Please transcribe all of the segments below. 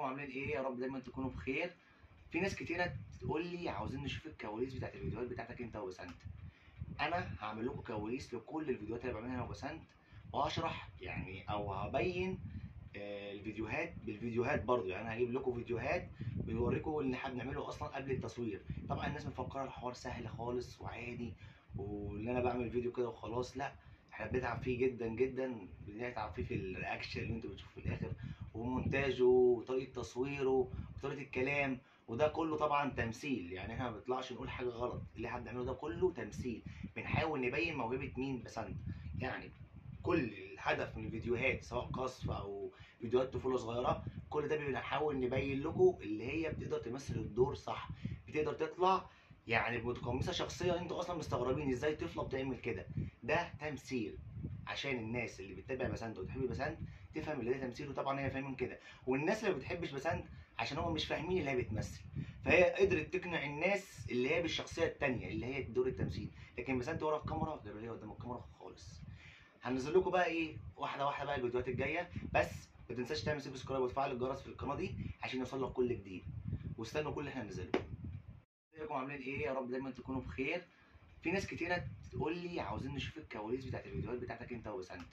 ازيكم عاملين ايه يا رب دايما تكونوا بخير في ناس كتيره تقول لي عاوزين نشوف الكواليس بتاعت الفيديوهات بتاعتك انت وبسنت انا هعمل لكم كواليس لكل الفيديوهات اللي بعملها انا وبسنت وهشرح يعني او هبين آه، الفيديوهات بالفيديوهات برضو يعني انا هجيب لكم فيديوهات بنوريكم اللي احنا بنعمله اصلا قبل التصوير طبعا الناس مفكره الحوار سهل خالص وعادي واللي انا بعمل فيديو كده وخلاص لا احنا بنتعب فيه جدا جدا بنتعب فيه في الرياكشن اللي انتوا بتشوفوه في الاخر ومونتاجه وطريقه تصويره وطريقه الكلام وده كله طبعا تمثيل يعني احنا ما بنطلعش نقول حاجه غلط اللي احنا بنعمله ده كله تمثيل بنحاول نبين موهبه مين بسنت يعني كل الهدف من الفيديوهات سواء قصف او فيديوهات طفوله صغيره كل ده بنحاول نبين لكم اللي هي بتقدر تمثل الدور صح بتقدر تطلع يعني متقمصه شخصيه انتوا اصلا مستغربين ازاي طفله بتعمل كده ده تمثيل عشان الناس اللي بتتابع بسنت وتحب بسنت تفهم اللي ده تمثيل وطبعا هي فاهمين كده والناس اللي ما بتحبش بسنت عشان هم مش فاهمين اللي هي بتمثل فهي قدرت تقنع الناس اللي هي بالشخصيه التانية اللي هي دور التمثيل لكن بسنت ورا الكاميرا غير اللي هي قدام الكاميرا خالص هنزل لكم بقى ايه واحده واحده بقى الفيديوهات الجايه بس ما تنساش تعمل سبسكرايب وتفعل الجرس في القناه دي عشان يوصل لك كل جديد واستنوا كل اللي احنا هننزله ازيكم عاملين ايه يا رب دايما تكونوا بخير في ناس كتيره تقول لي عاوزين نشوف الكواليس بتاعت الفيديوهات بتاعتك انت وبسنت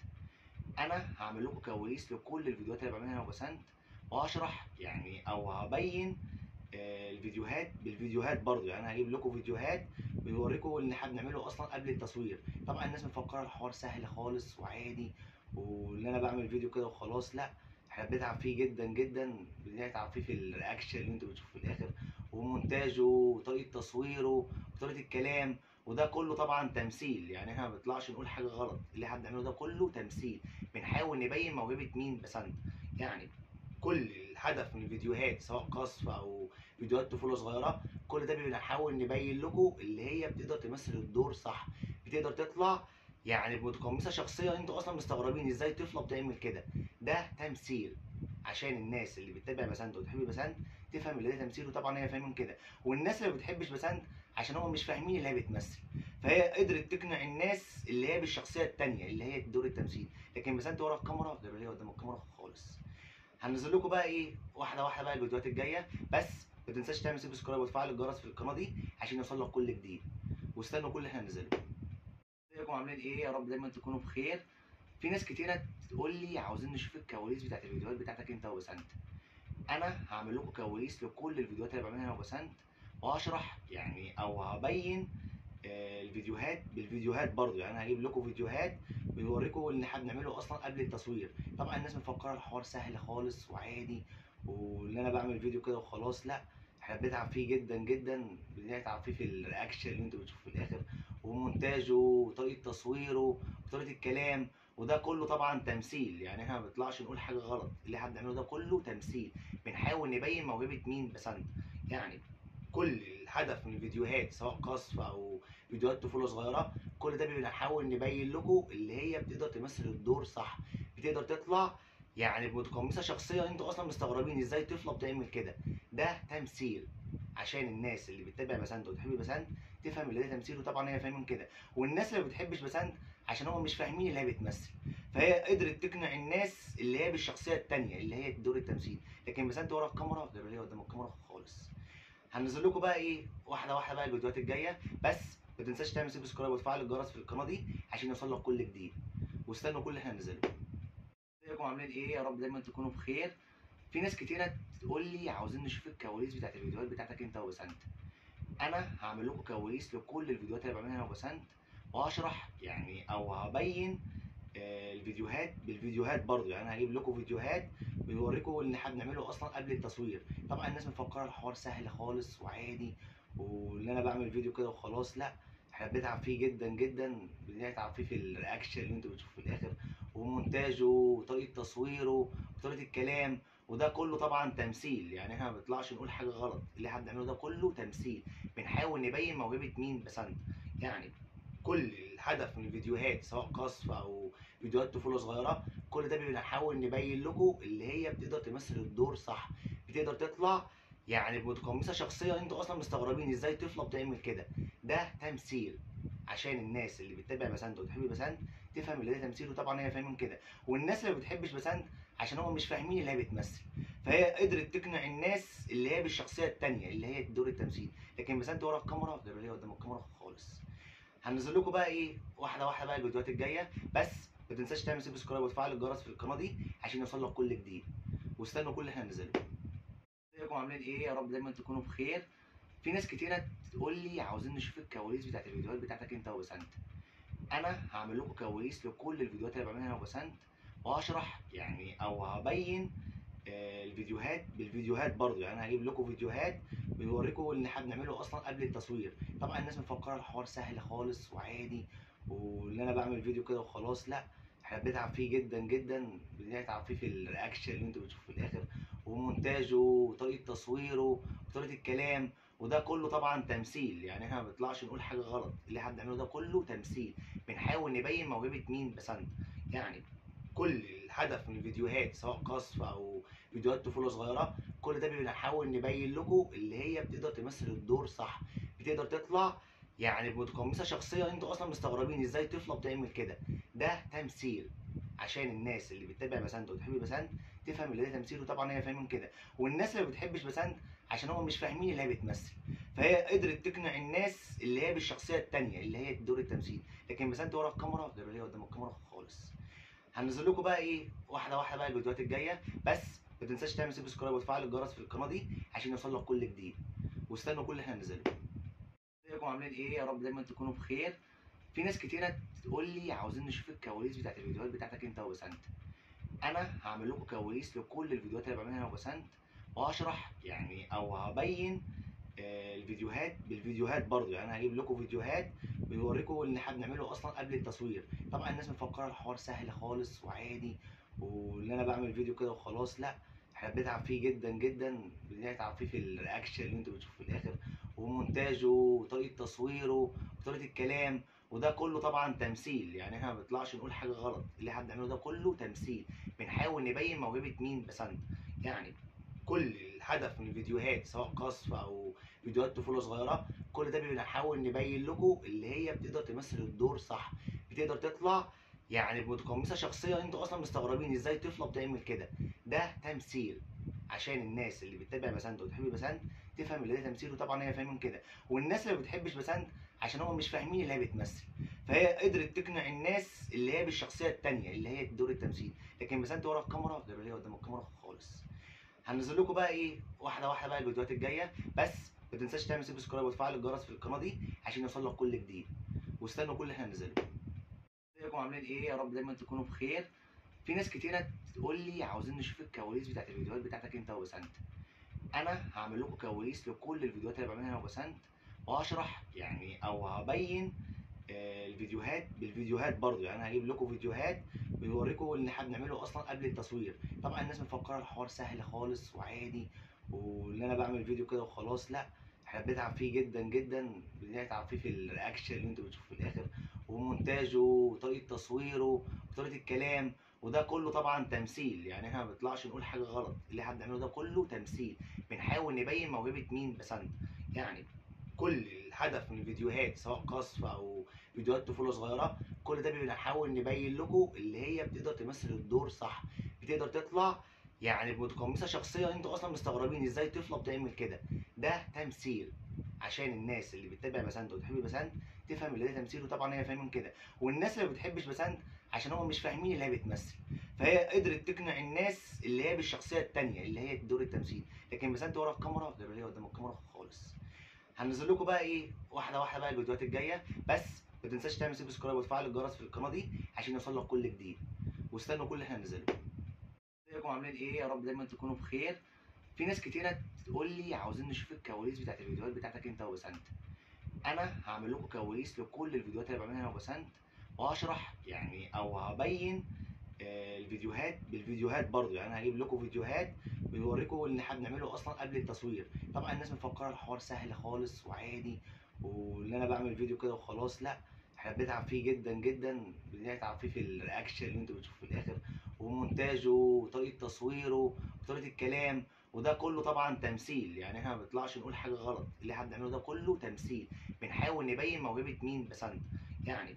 انا هعمل لكم كواليس لكل الفيديوهات اللي بعملها انا وبسنت وهشرح يعني او هبين آه، الفيديوهات بالفيديوهات برضو يعني انا هجيب لكم فيديوهات بنوريكم اللي احنا بنعمله اصلا قبل التصوير طبعا الناس مفكره الحوار سهل خالص وعادي واللي انا بعمل فيديو كده وخلاص لا احنا بنتعب فيه جدا جدا بنتعب فيه في الرياكشن اللي انتوا بتشوفوه في الاخر ومونتاجه وطريقه تصويره وطريقه الكلام وده كله طبعا تمثيل يعني احنا ما بنطلعش نقول حاجه غلط اللي احنا بنعمله ده كله تمثيل بنحاول نبين موهبه مين بسنت يعني كل الهدف من الفيديوهات سواء قصف او فيديوهات طفوله صغيره كل ده بنحاول نبين لكم اللي هي بتقدر تمثل الدور صح بتقدر تطلع يعني متقمصه شخصيه انتوا اصلا مستغربين ازاي طفله بتعمل كده ده تمثيل عشان الناس اللي بتتابع بسنت وتحب بسنت تفهم اللي ده تمثيل وطبعا هي فاهمين كده والناس اللي ما بتحبش بسنت عشان هم مش فاهمين اللي هي بتمثل فهي قدرت تقنع الناس اللي هي بالشخصيه التانية اللي هي دور التمثيل لكن بسنت ورا الكاميرا غير اللي هي قدام الكاميرا خالص هنزل لكم بقى ايه واحده واحده بقى الفيديوهات الجايه بس ما تنساش تعمل سبسكرايب وتفعل الجرس في القناه دي عشان يوصل لك كل جديد واستنوا كل اللي احنا هننزله ازيكم عاملين ايه يا رب دايما تكونوا بخير في ناس كتيره تقول لي عاوزين نشوف الكواليس بتاعت الفيديوهات بتاعتك انت وبسنت انا هعمل لكم كواليس لكل الفيديوهات اللي بعملها انا وبسنت وهشرح يعني او هبين آه، الفيديوهات بالفيديوهات برضو يعني انا هجيب لكم فيديوهات بنوريكم اللي احنا بنعمله اصلا قبل التصوير طبعا الناس مفكره الحوار سهل خالص وعادي واللي انا بعمل فيديو كده وخلاص لا احنا بنتعب فيه جدا جدا بنتعب فيه في الرياكشن اللي انتوا بتشوفوه في الاخر ومونتاجه وطريقه تصويره وطريقه الكلام وده كله طبعا تمثيل يعني احنا ما بنطلعش نقول حاجه غلط اللي احنا بنعمله ده كله تمثيل بنحاول نبين موهبه مين بسنت يعني كل الهدف من الفيديوهات سواء قصف او فيديوهات طفوله صغيره كل ده بنحاول نبين لكم اللي هي بتقدر تمثل الدور صح بتقدر تطلع يعني متقمصه شخصيه انتوا اصلا مستغربين ازاي طفله بتعمل كده ده تمثيل عشان الناس اللي بتتابع بسنت وتحب بسنت تفهم اللي ده تمثيل وطبعا هي فاهمين كده والناس اللي ما بتحبش بسنت عشان هم مش فاهمين اللي هي بتمثل فهي قدرت تقنع الناس اللي هي بالشخصيه التانية اللي هي دور التمثيل لكن بسنت ورا الكاميرا غير اللي هي قدام الكاميرا خالص هنزل لكم بقى ايه واحده واحده بقى الفيديوهات الجايه بس ما تنساش تعمل سبسكرايب وتفعل الجرس في القناه دي عشان يوصل لك كل جديد واستنوا كل اللي احنا هننزله ازيكم عاملين ايه يا رب دايما تكونوا بخير في ناس كتيره تقول لي عاوزين نشوف الكواليس بتاعت الفيديوهات بتاعتك انت وبسنت انا هعمل لكم كواليس لكل الفيديوهات اللي بعملها انا وبسنت وهشرح يعني او هبين آه، الفيديوهات بالفيديوهات برضو يعني انا هجيب لكم فيديوهات بنوريكم اللي احنا بنعمله اصلا قبل التصوير طبعا الناس مفكره الحوار سهل خالص وعادي واللي انا بعمل فيديو كده وخلاص لا احنا بنتعب فيه جدا جدا بنتعب فيه في الرياكشن اللي انتوا بتشوفوه في الاخر ومونتاجه وطريقه تصويره وطريقه الكلام وده كله طبعا تمثيل يعني احنا ما بنطلعش نقول حاجه غلط اللي احنا بنعمله ده كله تمثيل بنحاول نبين موهبه مين بسنت يعني كل الهدف من الفيديوهات سواء قصف او فيديوهات طفوله صغيره كل ده بنحاول نبين لكم اللي هي بتقدر تمثل الدور صح بتقدر تطلع يعني متقمصه شخصيه انتوا اصلا مستغربين ازاي طفله بتعمل كده ده تمثيل عشان الناس اللي بتتابع بسنت وتحب بسنت تفهم اللي ده تمثيل وطبعا هي فاهمين كده والناس اللي ما بتحبش بسنت عشان هم مش فاهمين اللي هي بتمثل فهي قدرت تقنع الناس اللي هي بالشخصيه التانية اللي هي دور التمثيل لكن بسنت ورا الكاميرا غير اللي هي قدام الكاميرا خالص هنزل لكم بقى ايه واحده واحده بقى الفيديوهات الجايه بس ما تنساش تعمل سبسكرايب وتفعل الجرس في القناه دي عشان يوصلك كل جديد واستنوا كل اللي احنا هننزله ازيكم عاملين ايه يا رب دايما تكونوا بخير في ناس كتيره تقول لي عاوزين نشوف الكواليس بتاعت الفيديوهات بتاعتك انت وبسنت انا هعمل لكم كواليس لكل الفيديوهات اللي بعملها انا وبسنت وهشرح يعني او هبين آه، الفيديوهات بالفيديوهات برضو يعني انا هجيب لكم فيديوهات بيوريكم اللي احنا بنعمله اصلا قبل التصوير طبعا الناس مفكره الحوار سهل خالص وعادي واللي انا بعمل فيديو كده وخلاص لا احنا بنتعب فيه جدا جدا بنتعب فيه في الرياكشن اللي انتوا بتشوفوه في الاخر ومونتاجه وطريقه تصويره وطريقه الكلام وده كله طبعا تمثيل يعني احنا ما بنطلعش نقول حاجه غلط اللي احنا بنعمله ده كله تمثيل بنحاول نبين موهبه مين بسنت يعني كل الهدف من الفيديوهات سواء قصف او فيديوهات طفوله صغيره كل ده بنحاول نبين لكم اللي هي بتقدر تمثل الدور صح بتقدر تطلع يعني متقمصه شخصيه انتوا اصلا مستغربين ازاي طفله بتعمل كده ده تمثيل عشان الناس اللي بتتابع بسنت وتحب بسنت تفهم اللي ده تمثيل وطبعا هي فاهمين كده والناس اللي ما بتحبش بسنت عشان هم مش فاهمين اللي هي بتمثل فهي قدرت تقنع الناس اللي هي بالشخصيه التانية اللي هي دور التمثيل لكن بسنت ورا الكاميرا غير اللي هي قدام الكاميرا خالص هنزل لكم بقى ايه واحده واحده بقى الفيديوهات الجايه بس ما تنساش تعمل سبسكرايب وتفعل الجرس في القناه دي عشان يوصلك كل جديد واستنوا كل اللي احنا هننزله ازيكم عاملين ايه يا رب دايما تكونوا بخير في ناس كتيره تقول لي عاوزين نشوف الكواليس بتاعت الفيديوهات بتاعتك انت وبسنت انا هعمل لكم كواليس لكل الفيديوهات اللي بعملها انا وبسنت وهشرح يعني او هبين آه، الفيديوهات بالفيديوهات برضو يعني انا هجيب لكم فيديوهات بيوريكم اللي احنا بنعمله اصلا قبل التصوير طبعا الناس مفكره الحوار سهل خالص وعادي واللي انا بعمل فيديو كده وخلاص لا احنا بنتعب فيه جدا جدا بنتعب فيه في الرياكشن اللي انتوا بتشوفوه في الاخر ومونتاجه وطريقه تصويره وطريقه الكلام وده كله طبعا تمثيل يعني احنا ما بنطلعش نقول حاجه غلط اللي احنا بنعمله ده كله تمثيل بنحاول نبين موهبه مين بسنت يعني كل الهدف من الفيديوهات سواء قصف او فيديوهات طفوله صغيره كل ده بنحاول نبين لكم اللي هي بتقدر تمثل الدور صح بتقدر تطلع يعني متقمصه شخصيه انتوا اصلا مستغربين ازاي طفله بتعمل كده ده تمثيل عشان الناس اللي بتتابع بسنت وتحب بسنت تفهم اللي ده تمثيل وطبعا هي فاهمين كده والناس اللي ما بتحبش بسنت عشان هم مش فاهمين اللي هي بتمثل فهي قدرت تقنع الناس اللي هي بالشخصيه التانية اللي هي دور التمثيل لكن بسنت ورا الكاميرا غير اللي هي قدام الكاميرا خالص هنزل لكم بقى ايه واحده واحده بقى الفيديوهات الجايه بس ما تنساش تعمل سبسكرايب وتفعل الجرس في القناه دي عشان يوصلك كل جديد واستنوا كل اللي احنا هننزله ازيكم عاملين ايه يا رب دايما تكونوا بخير في ناس كتيره تقول لي عاوزين نشوف الكواليس بتاعت الفيديوهات بتاعتك انت وبسنت انا هعمل لكم كواليس لكل الفيديوهات اللي بعملها انا وبسنت وهشرح يعني او هبين آه، الفيديوهات بالفيديوهات برضو يعني انا هجيب لكم فيديوهات بيوريكم اللي احنا بنعمله اصلا قبل التصوير طبعا الناس مفكره الحوار سهل خالص وعادي واللي انا بعمل فيديو كده وخلاص لا احنا بنتعب فيه جدا جدا بنتعب فيه في الرياكشن اللي انتوا بتشوفوه في الاخر ومونتاجه وطريقه تصويره وطريقه الكلام وده كله طبعا تمثيل يعني احنا ما بنطلعش نقول حاجه غلط اللي احنا بنعمله ده كله تمثيل بنحاول نبين موهبه مين بسنت يعني كل الهدف من الفيديوهات سواء قصف او فيديوهات طفوله صغيره كل ده بنحاول نبين لكم اللي هي بتقدر تمثل الدور صح بتقدر تطلع يعني متقمصه شخصيه انتوا اصلا مستغربين ازاي طفله بتعمل كده ده تمثيل عشان الناس اللي كل الهدف من الفيديوهات سواء قصف او فيديوهات طفوله صغيره كل ده بنحاول نبين لكم اللي هي بتقدر تمثل الدور صح بتقدر تطلع يعني متقمصه شخصيه انتوا اصلا مستغربين ازاي طفله بتعمل كده ده تمثيل عشان الناس اللي بتتابع بسنت وتحب بسنت تفهم اللي ده تمثيل وطبعا هي فاهمين كده والناس اللي ما بتحبش بسنت عشان هم مش فاهمين اللي هي بتمثل فهي قدرت تقنع الناس اللي هي بالشخصيه التانية اللي هي دور التمثيل لكن بسنت ورا الكاميرا غير اللي هي قدام الكاميرا خالص هنزل لكم بقى ايه واحده واحده بقى الفيديوهات الجايه بس ما تنساش تعمل سبسكرايب وتفعل الجرس في القناه دي عشان يوصلك كل جديد واستنوا كل اللي احنا هننزله ازيكم عاملين ايه يا رب دايما تكونوا بخير في ناس كتيره تقول لي عاوزين نشوف الكواليس بتاعت الفيديوهات بتاعتك انت وبسنت انا هعمل لكم كواليس لكل الفيديوهات اللي بعملها انا وبسنت وهشرح يعني او هبين آه، الفيديوهات بالفيديوهات برضو يعني انا هجيب لكم فيديوهات بيوريكم اللي احنا بنعمله اصلا قبل التصوير طبعا الناس مفكره الحوار سهل خالص وعادي واللي انا بعمل فيديو كده وخلاص لا احنا بنتعب فيه جدا جدا بنتعب فيه في الرياكشن اللي انتوا بتشوفوه في الاخر ومونتاجه وطريقه تصويره وطريقه الكلام وده كله طبعا تمثيل يعني احنا ما بنطلعش نقول حاجه غلط اللي احنا بنعمله ده كله تمثيل بنحاول نبين موهبه مين بسنت يعني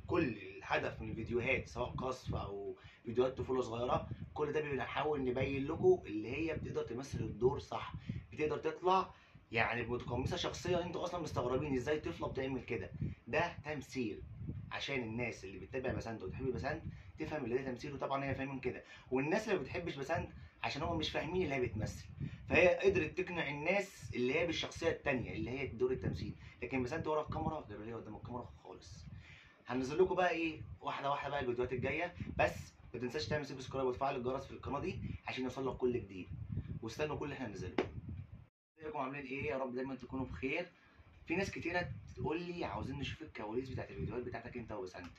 كل الهدف من الفيديوهات سواء قصف او فيديوهات طفوله صغيره كل ده بنحاول نبين لكم اللي هي بتقدر تمثل الدور صح بتقدر تطلع يعني متقمصه شخصيه انتوا اصلا مستغربين ازاي طفله بتعمل كده ده تمثيل عشان الناس اللي بتتابع بسنت وتحب بسنت تفهم اللي ده تمثيل وطبعا هي فاهمين كده والناس اللي ما بتحبش بسنت عشان هم مش فاهمين اللي هي بتمثل فهي قدرت تقنع الناس اللي هي بالشخصيه التانية اللي هي دور التمثيل لكن بسنت ورا الكاميرا غير اللي هي قدام الكاميرا خالص هنزل لكم بقى ايه واحده واحده بقى الفيديوهات الجايه بس ما تنساش تعمل سبسكرايب وتفعل الجرس في القناه دي عشان يوصل لك كل جديد واستنوا كل اللي احنا هننزله ازيكم عاملين ايه يا رب دايما تكونوا بخير في ناس كتيره تقول لي عاوزين نشوف الكواليس بتاعت الفيديوهات بتاعتك انت وبسنت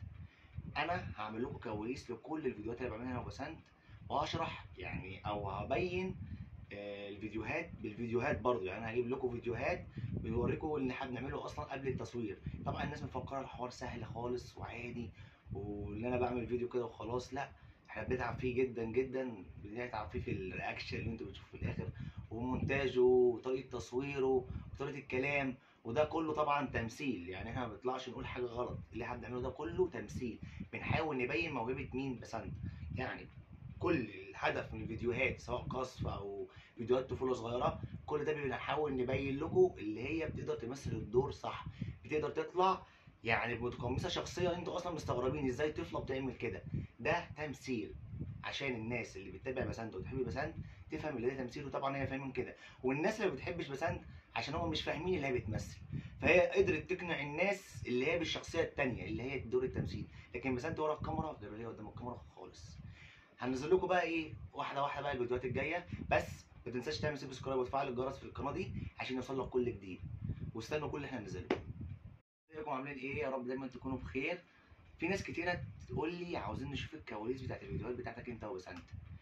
انا هعمل لكم كواليس لكل الفيديوهات اللي بعملها انا وبسنت وهشرح يعني او هبين آه، الفيديوهات بالفيديوهات برضو يعني انا هجيب لكم فيديوهات بيوريكم اللي احنا بنعمله اصلا قبل التصوير طبعا الناس مفكره الحوار سهل خالص وعادي واللي انا بعمل فيديو كده وخلاص لا احنا بنتعب فيه جدا جدا بنتعب فيه في الرياكشن اللي انتوا بتشوفوه في الاخر ومونتاجه وطريقه تصويره وطريقه الكلام وده كله طبعا تمثيل يعني احنا ما بنطلعش نقول حاجه غلط اللي احنا بنعمله ده كله تمثيل بنحاول نبين موهبه مين بسنت يعني كل الهدف من الفيديوهات سواء قصف او فيديوهات طفوله صغيره كل ده بنحاول نبين لكم اللي هي بتقدر تمثل الدور صح بتقدر تطلع يعني متقمصه شخصيه انتوا اصلا مستغربين ازاي طفله بتعمل كده ده تمثيل عشان الناس اللي بتتابع بسنت وتحب بسنت تفهم اللي ده تمثيل وطبعا هي فاهمين كده والناس اللي ما بتحبش بسنت عشان هم مش فاهمين اللي هي بتمثل فهي قدرت تقنع الناس اللي هي بالشخصيه التانية اللي هي دور التمثيل لكن بسنت ورا الكاميرا غير اللي هي قدام الكاميرا خالص هنزل لكم بقى ايه واحده واحده بقى الفيديوهات الجايه بس ما تنساش تعمل سبسكرايب وتفعل الجرس في القناه دي عشان يوصل لك كل جديد واستنوا كل اللي احنا هننزله ازيكم عاملين ايه يا رب دايما تكونوا بخير في ناس كتيره تقول لي عاوزين نشوف الكواليس بتاعت الفيديوهات بتاعتك انت وبسنت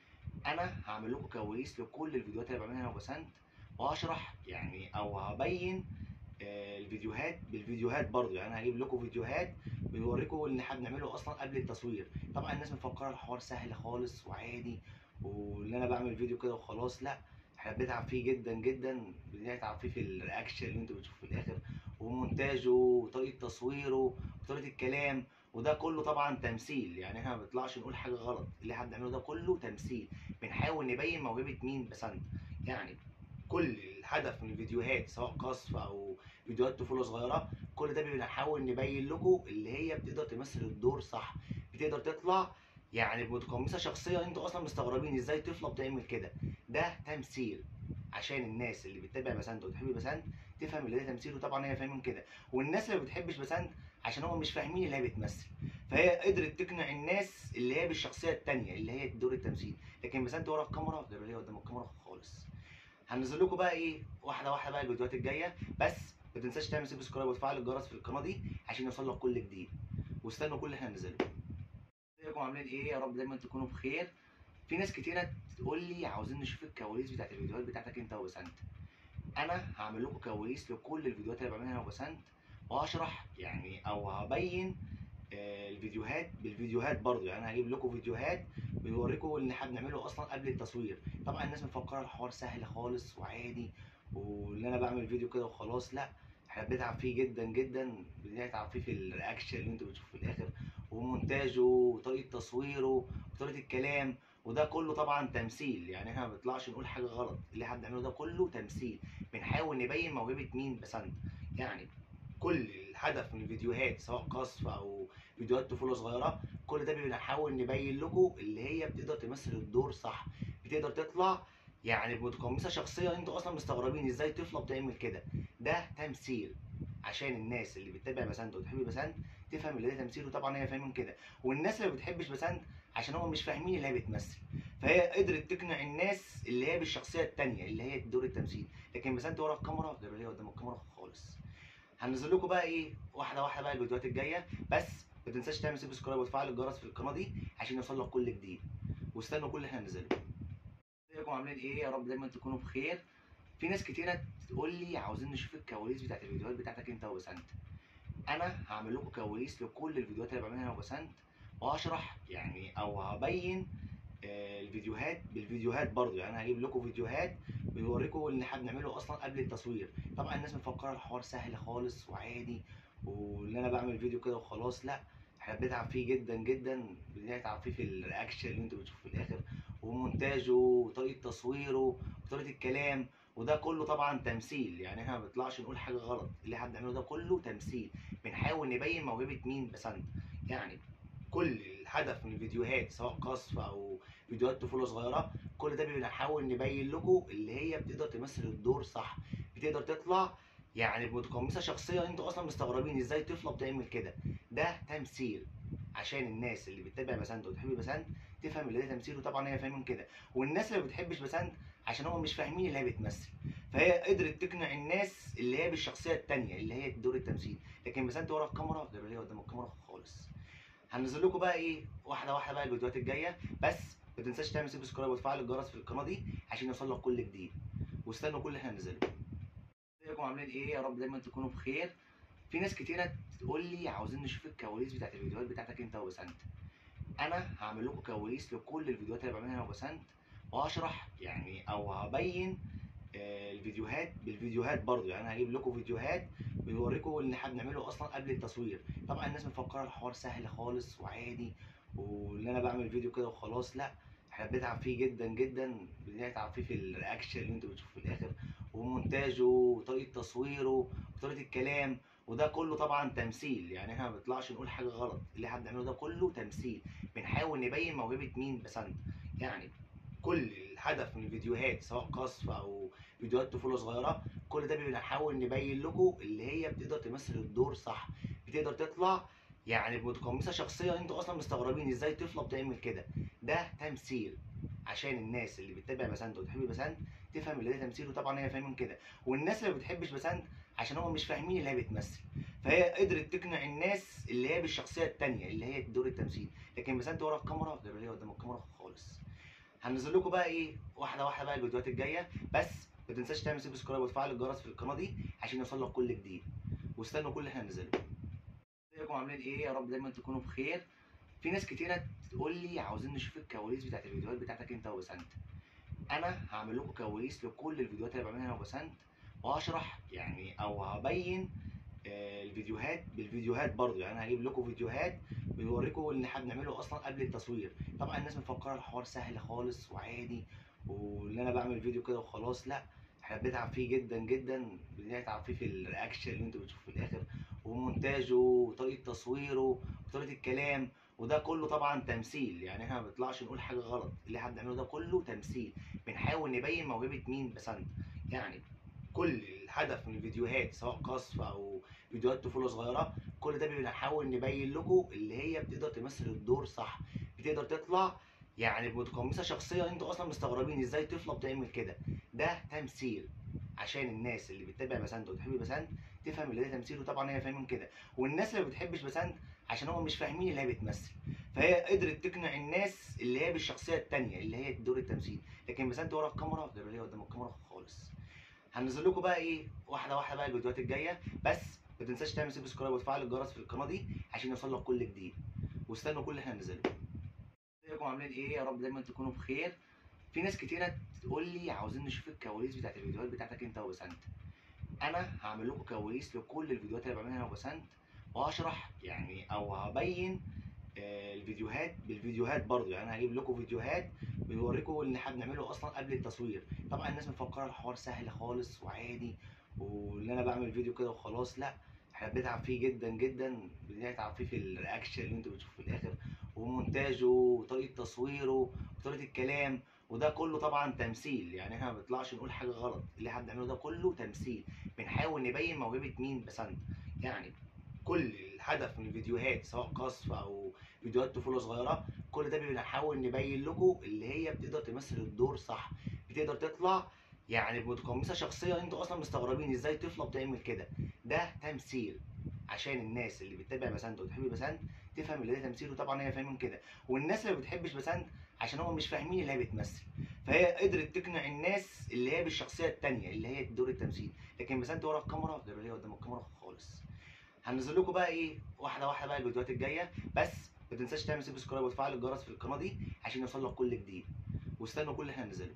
انا هعمل لكم كواليس لكل الفيديوهات اللي بعملها انا وبسنت وهشرح يعني او هبين آه، الفيديوهات بالفيديوهات برضو يعني انا هجيب لكم فيديوهات بيوريكم اللي احنا بنعمله اصلا قبل التصوير طبعا الناس مفكره الحوار سهل خالص وعادي واللي انا بعمل فيديو كده وخلاص لا احنا بنتعب فيه جدا جدا بنتعب فيه في الرياكشن اللي انتوا بتشوفوه في الاخر ومونتاجه وطريقه تصويره وطريقه الكلام وده كله طبعا تمثيل يعني احنا ما بنطلعش نقول حاجه غلط اللي احنا بنعمله ده كله تمثيل بنحاول نبين موهبه مين بسنت يعني كل الهدف من الفيديوهات سواء قصف او فيديوهات طفوله صغيره كل ده بنحاول نبين لكم اللي هي بتقدر تمثل الدور صح بتقدر تطلع يعني متقمصه شخصيه انتوا اصلا مستغربين ازاي طفله بتعمل كده ده تمثيل عشان الناس اللي بتتابع بسنت وتحب بسنت تفهم اللي ده تمثيل وطبعا هي فاهمين كده والناس اللي ما بتحبش بسنت عشان هم مش فاهمين اللي هي بتمثل فهي قدرت تقنع الناس اللي هي بالشخصيه التانية اللي هي دور التمثيل لكن بسنت ورا الكاميرا غير اللي هي قدام الكاميرا خالص هنزل لكم بقى ايه واحده واحده بقى الفيديوهات الجايه بس ما تنساش تعمل سبسكرايب وتفعل الجرس في القناه دي عشان يوصل لك كل جديد واستنوا كل اللي احنا هننزله ازيكم عاملين ايه يا رب دايما تكونوا بخير في ناس كتيره تقول لي عاوزين نشوف الكواليس بتاعت الفيديوهات بتاعتك انت وبسنت انا هعمل لكم كواليس لكل الفيديوهات اللي بعملها انا وبسنت وهشرح يعني او هبين آه، الفيديوهات بالفيديوهات برضو يعني انا هجيب لكم فيديوهات بيوريكم اللي احنا بنعمله اصلا قبل التصوير طبعا الناس مفكره الحوار سهل خالص وعادي واللي انا بعمل فيديو كده وخلاص لا احنا بنتعب فيه جدا جدا بنتعب فيه في الرياكشن اللي انتوا بتشوفوه في الاخر ومونتاجه وطريقه تصويره وطريقه الكلام وده كله طبعا تمثيل يعني احنا ما بنطلعش نقول حاجه غلط اللي احنا بنعمله ده كله تمثيل بنحاول نبين موهبه مين بسنت يعني كل الهدف من الفيديوهات سواء قصف او فيديوهات طفوله صغيره كل ده بنحاول نبين لكم اللي هي بتقدر تمثل الدور صح بتقدر تطلع يعني متقمصه شخصيه انتوا اصلا مستغربين ازاي طفله بتعمل كده ده تمثيل عشان الناس اللي بتتابع بسنت وتحب بسنت تفهم اللي ده تمثيل وطبعا هي فاهمين كده والناس اللي ما بتحبش بسنت عشان هم مش فاهمين اللي هي بتمثل فهي قدرت تقنع الناس اللي هي بالشخصيه التانية اللي هي دور التمثيل لكن بسنت ورا الكاميرا غير اللي هي قدام الكاميرا خالص هنزل لكم بقى ايه واحده واحده بقى الفيديوهات الجايه بس ما تنساش تعمل سبسكرايب وتفعل الجرس في القناه دي عشان يوصل لك كل جديد واستنوا كل اللي احنا هننزله ازيكم عاملين ايه يا رب دايما تكونوا بخير في ناس كتيره تقول لي عاوزين نشوف الكواليس بتاعت الفيديوهات بتاعتك انت وبسنت انا هعمل لكم كواليس لكل الفيديوهات اللي بعملها انا وبسنت وهشرح يعني او هبين آه، الفيديوهات بالفيديوهات برضو يعني انا هجيب لكم فيديوهات بيوريكم اللي احنا بنعمله اصلا قبل التصوير طبعا الناس مفكره الحوار سهل خالص وعادي واللي انا بعمل فيديو كده وخلاص لا احنا بنتعب فيه جدا جدا بنتعب فيه في الرياكشن اللي انتوا بتشوفوه في الاخر ومونتاجه وطريقه تصويره وطريقه الكلام وده كله طبعا تمثيل يعني احنا ما بنطلعش نقول حاجه غلط اللي احنا بنعمله ده كله تمثيل بنحاول نبين موهبه مين بسنت يعني كل الهدف من الفيديوهات سواء قصف او فيديوهات طفوله صغيره كل ده بنحاول نبين لكم اللي هي بتقدر تمثل الدور صح بتقدر تطلع يعني متقمصه شخصيه انتوا اصلا مستغربين ازاي طفله بتعمل كده ده تمثيل عشان الناس اللي بتتابع بسنت وتحب بسنت تفهم اللي ده تمثيل وطبعا هي فاهمين كده والناس اللي ما بتحبش بسنت عشان هم مش فاهمين اللي هي بتمثل فهي قدرت تقنع الناس اللي هي بالشخصيه التانية اللي هي دور التمثيل لكن بسنت ورا الكاميرا غير اللي هي قدام الكاميرا خالص هنزل لكم بقى ايه واحده واحده بقى الفيديوهات الجايه بس ما تنساش تعمل سبسكرايب وتفعل الجرس في القناه دي عشان يوصلك كل جديد واستنوا كل اللي احنا هننزله ازيكم عاملين ايه يا رب دايما تكونوا بخير في ناس كتيره تقول لي عاوزين نشوف الكواليس بتاعت الفيديوهات بتاعتك انت وبسنت انا هعمل لكم كواليس لكل الفيديوهات اللي بعملها انا وبسنت وهشرح يعني او هبين آه، الفيديوهات بالفيديوهات برضو يعني انا هجيب لكم فيديوهات بيوريكم اللي احنا بنعمله اصلا قبل التصوير طبعا الناس مفكره الحوار سهل خالص وعادي واللي انا بعمل فيديو كده وخلاص لا احنا بنتعب فيه جدا جدا بنتعب فيه في الرياكشن اللي انتوا بتشوفوه في الاخر ومونتاجه وطريقه تصويره وطريقه الكلام وده كله طبعا تمثيل يعني احنا ما بنطلعش نقول حاجه غلط اللي احنا بنعمله ده كله تمثيل بنحاول نبين موهبه مين بسنت يعني كل الهدف من الفيديوهات سواء قصف او فيديوهات طفوله صغيره كل ده بنحاول نبين لكم اللي هي بتقدر تمثل الدور صح بتقدر تطلع يعني متقمصه شخصيه انتوا اصلا مستغربين ازاي طفله بتعمل كده ده تمثيل عشان الناس اللي بتتابع بسنت وتحب بسنت تفهم اللي ده تمثيل وطبعا هي فاهمين كده والناس اللي ما بتحبش بسنت عشان هم مش فاهمين اللي هي بتمثل فهي قدرت تقنع الناس اللي هي بالشخصيه التانية اللي هي دور التمثيل لكن بسنت ورا الكاميرا غير اللي هي قدام الكاميرا خالص هنزل لكم بقى ايه واحده واحده بقى الفيديوهات الجايه بس ما تنساش تعمل سبسكرايب وتفعل الجرس في القناه دي عشان يوصلك كل جديد واستنوا كل اللي احنا هننزله ازيكم عاملين ايه يا رب دايما تكونوا بخير في ناس كتيره تقول لي عاوزين نشوف الكواليس بتاعت الفيديوهات بتاعتك انت وبسنت انا هعمل لكم كواليس لكل الفيديوهات اللي بعملها انا وبسنت وهشرح يعني او هبين آه، الفيديوهات بالفيديوهات برضو يعني انا هجيب لكم فيديوهات بيوريكم اللي احنا بنعمله اصلا قبل التصوير طبعا الناس مفكره الحوار سهل خالص وعادي واللي انا بعمل فيديو كده وخلاص لا احنا بنتعب فيه جدا جدا بنتعب فيه في الرياكشن اللي انتوا بتشوفوه في الاخر ومونتاجه وطريقه تصويره وطريقه الكلام وده كله طبعا تمثيل يعني احنا ما بنطلعش نقول حاجه غلط اللي احنا بنعمله ده كله تمثيل بنحاول نبين موهبه مين بسنت يعني كل الهدف من الفيديوهات سواء قصف او فيديوهات طفوله صغيره كل ده بنحاول نبين لكم اللي هي بتقدر تمثل الدور صح بتقدر تطلع يعني متقمصه شخصيه انتوا اصلا مستغربين ازاي طفله بتعمل كده ده تمثيل عشان الناس اللي بتتابع بسنت وتحب بسنت تفهم اللي ده تمثيل وطبعا هي فاهمين كده والناس اللي ما بتحبش بسنت عشان هم مش فاهمين اللي هي بتمثل فهي قدرت تقنع الناس اللي هي بالشخصيه التانية اللي هي دور التمثيل لكن بسنت ورا الكاميرا غير اللي هي قدام الكاميرا خالص هنزل لكم بقى ايه واحده واحده بقى الفيديوهات الجايه بس ما تنساش تعمل سبسكرايب وتفعل الجرس في القناه دي عشان يوصلك كل جديد واستنوا كل اللي احنا هننزله ازيكم عاملين ايه يا رب دايما تكونوا بخير في ناس كتيره تقول لي عاوزين نشوف الكواليس بتاعت الفيديوهات بتاعتك انت وبسنت انا هعمل لكم كواليس لكل الفيديوهات اللي بعملها انا وبسنت وهشرح يعني او هبين آه، الفيديوهات بالفيديوهات برضو يعني انا هجيب لكم فيديوهات بيوريكم اللي احنا بنعمله اصلا قبل التصوير طبعا الناس مفكره الحوار سهل خالص وعادي واللي انا بعمل فيديو كده وخلاص لا احنا بنتعب فيه جدا جدا بنتعب فيه في الرياكشن اللي انتوا بتشوفوه في الاخر ومونتاجه وطريقه تصويره وطريقه الكلام وده كله طبعا تمثيل يعني احنا ما بنطلعش نقول حاجه غلط اللي احنا بنعمله ده كله تمثيل بنحاول نبين موهبه مين بسنت يعني كل الهدف من الفيديوهات سواء قصف او فيديوهات طفوله صغيره كل ده بنحاول نبين لكم اللي هي بتقدر تمثل الدور صح بتقدر تطلع يعني متقمصه شخصيه انتوا اصلا مستغربين ازاي طفله بتعمل كده ده تمثيل عشان الناس اللي بتتابع بسنت وتحب بسنت تفهم اللي ده تمثيل وطبعا هي فاهمين كده والناس اللي ما بتحبش بسنت عشان هم مش فاهمين اللي هي بتمثل فهي قدرت تقنع الناس اللي هي بالشخصيه التانية اللي هي دور التمثيل لكن بسنت ورا الكاميرا غير اللي هي قدام الكاميرا خالص هنزل لكم بقى ايه واحده واحده بقى الفيديوهات الجايه بس ما تنساش تعمل سبسكرايب وتفعل الجرس في القناه دي عشان يوصلك كل جديد واستنوا كل اللي احنا هننزله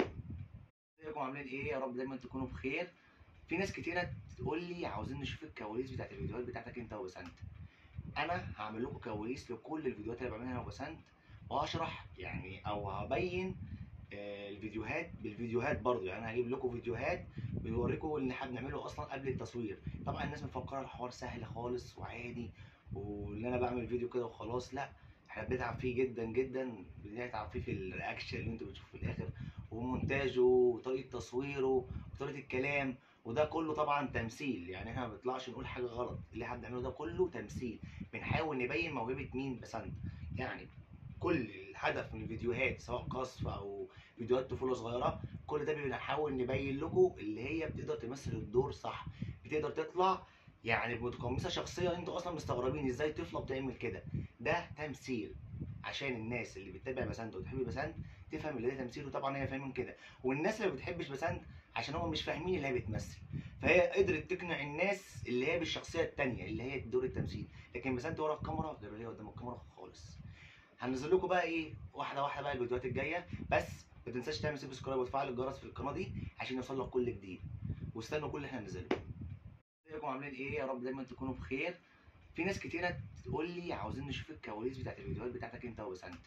ازيكم عاملين ايه يا رب دايما تكونوا بخير في ناس كتيره تقول لي عاوزين نشوف الكواليس بتاعت الفيديوهات بتاعتك انت وبسنت انا هعمل لكم كواليس لكل الفيديوهات اللي بعملها انا وبسنت وهشرح يعني او هبين آه، الفيديوهات بالفيديوهات برضو يعني انا هجيب لكم فيديوهات بيوريكم اللي احنا بنعمله اصلا قبل التصوير طبعا الناس مفكره الحوار سهل خالص وعادي واللي انا بعمل فيديو كده وخلاص لا احنا بنتعب فيه جدا جدا بنتعب فيه في الرياكشن اللي انتوا بتشوفوه في الاخر ومونتاجه وطريقه تصويره وطريقه الكلام وده كله طبعا تمثيل يعني احنا ما بنطلعش نقول حاجه غلط اللي احنا بنعمله ده كله تمثيل بنحاول نبين موهبه مين بسنت يعني كل الهدف من الفيديوهات سواء قصف او فيديوهات طفوله صغيره كل ده بنحاول نبين لكم اللي هي بتقدر تمثل الدور صح بتقدر تطلع يعني متقمصه شخصيه انتوا اصلا مستغربين ازاي طفله بتعمل كده ده تمثيل عشان الناس اللي بتتابع بسنت وتحب بسنت تفهم اللي ده تمثيل وطبعا هي فاهمين كده والناس اللي ما بتحبش بسنت عشان هم مش فاهمين اللي هي بتمثل فهي قدرت تقنع الناس اللي هي بالشخصيه التانية اللي هي دور التمثيل لكن بسنت ورا الكاميرا غير اللي هي قدام الكاميرا خالص هنزل لكم بقى ايه واحده واحده بقى الفيديوهات الجايه بس ما تنساش تعمل سبسكرايب وتفعل الجرس في القناه دي عشان يوصل لك كل جديد واستنوا كل اللي احنا هننزله ازيكم عاملين ايه يا رب دايما تكونوا بخير في ناس كتيره تقول لي عاوزين نشوف الكواليس بتاعت الفيديوهات بتاعتك انت وبسنت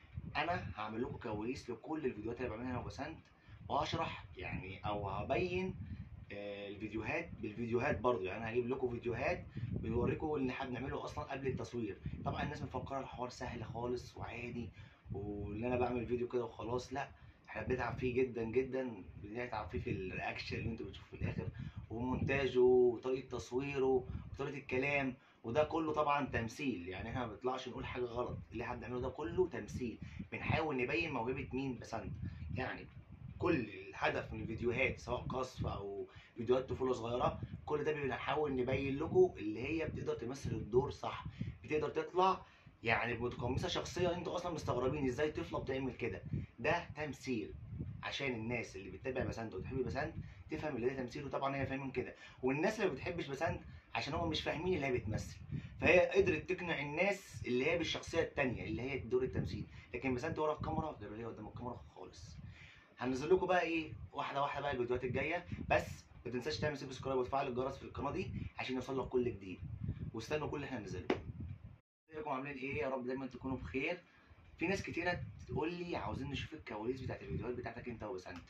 انا هعمل لكم كواليس لكل الفيديوهات اللي بعملها انا وبسنت وهشرح يعني او هبين آه، الفيديوهات بالفيديوهات برضو يعني انا هجيب لكم فيديوهات بيوريكم اللي احنا بنعمله اصلا قبل التصوير طبعا الناس مفكره الحوار سهل خالص وعادي واللي انا بعمل فيديو كده وخلاص لا احنا بنتعب فيه جدا جدا بنتعب فيه في الرياكشن اللي انتوا بتشوفوه في الاخر ومونتاجه وطريقه تصويره وطريقه الكلام وده كله طبعا تمثيل يعني احنا ما بنطلعش نقول حاجه غلط اللي احنا بنعمله ده كله تمثيل بنحاول نبين موهبه مين بسنت يعني كل الهدف من الفيديوهات سواء قصف او فيديوهات طفوله صغيره كل ده بنحاول نبين لكم اللي هي بتقدر تمثل الدور صح بتقدر تطلع يعني متقمصه شخصيه انتوا اصلا مستغربين ازاي طفله بتعمل كده ده تمثيل عشان الناس اللي بتتابع بسنت وتحب بسنت تفهم اللي ده تمثيل وطبعا هي فاهمين كده والناس اللي ما بتحبش بسنت عشان هم مش فاهمين اللي هي بتمثل فهي قدرت تقنع الناس اللي هي بالشخصيه التانية اللي هي دور التمثيل لكن بسنت ورا الكاميرا غير اللي هي قدام الكاميرا خالص هنزل لكم بقى ايه واحده واحده بقى الفيديوهات الجايه بس ما تنساش تعمل سبسكرايب وتفعل الجرس في القناه دي عشان يوصل لك كل جديد واستنوا كل اللي احنا هننزله ازيكم عاملين ايه يا رب دايما تكونوا بخير في ناس كتيره تقول لي عاوزين نشوف الكواليس بتاعت الفيديوهات بتاعتك انت وبسنت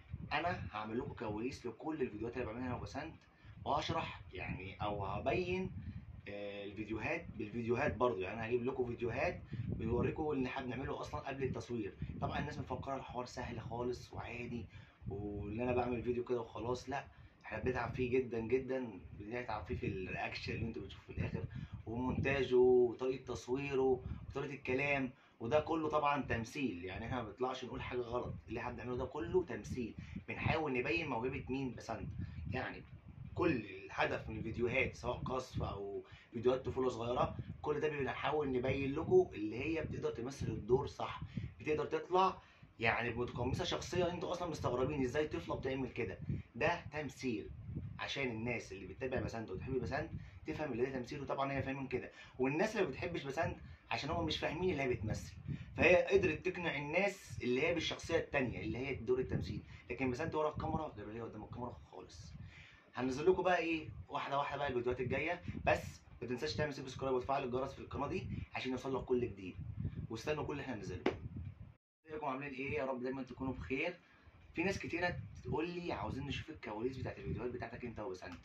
انا هعمل لكم كواليس لكل الفيديوهات اللي بعملها انا وبسنت وهشرح يعني او هبين آه، الفيديوهات بالفيديوهات برضو يعني انا هجيب لكم فيديوهات بيوريكم اللي احنا بنعمله اصلا قبل التصوير طبعا الناس مفكره الحوار سهل خالص وعادي واللي انا بعمل فيديو كده وخلاص لا احنا بنتعب فيه جدا جدا بنتعب فيه في الرياكشن اللي انتوا بتشوفوه في الاخر ومونتاجه وطريقه تصويره وطريقه الكلام وده كله طبعا تمثيل يعني احنا ما بنطلعش نقول حاجه غلط اللي احنا بنعمله ده كله تمثيل بنحاول نبين موهبه مين بسنت يعني كل الهدف من الفيديوهات سواء قصف او فيديوهات طفوله صغيره كل ده بنحاول نبين لكم اللي هي بتقدر تمثل الدور صح بتقدر تطلع يعني متقمصه شخصيه انتوا اصلا مستغربين ازاي طفله بتعمل كده ده تمثيل عشان الناس اللي بتتابع بسنت وتحب بسنت تفهم اللي ده تمثيل وطبعا هي فاهمين كده والناس اللي ما بتحبش بسنت عشان هم مش فاهمين اللي هي بتمثل فهي قدرت تقنع الناس اللي هي بالشخصيه التانية اللي هي دور التمثيل لكن بسنت ورا الكاميرا غير اللي هي قدام الكاميرا خالص هنزل لكم بقى ايه واحده واحده بقى الفيديوهات الجايه بس ما تنساش تعمل سبسكرايب وتفعل الجرس في القناه دي عشان يوصل لك كل جديد واستنوا كل اللي احنا هننزله ازيكم عاملين ايه يا رب دايما تكونوا بخير في ناس كتيره تقول لي عاوزين نشوف الكواليس بتاعت الفيديوهات بتاعتك انت وبسنت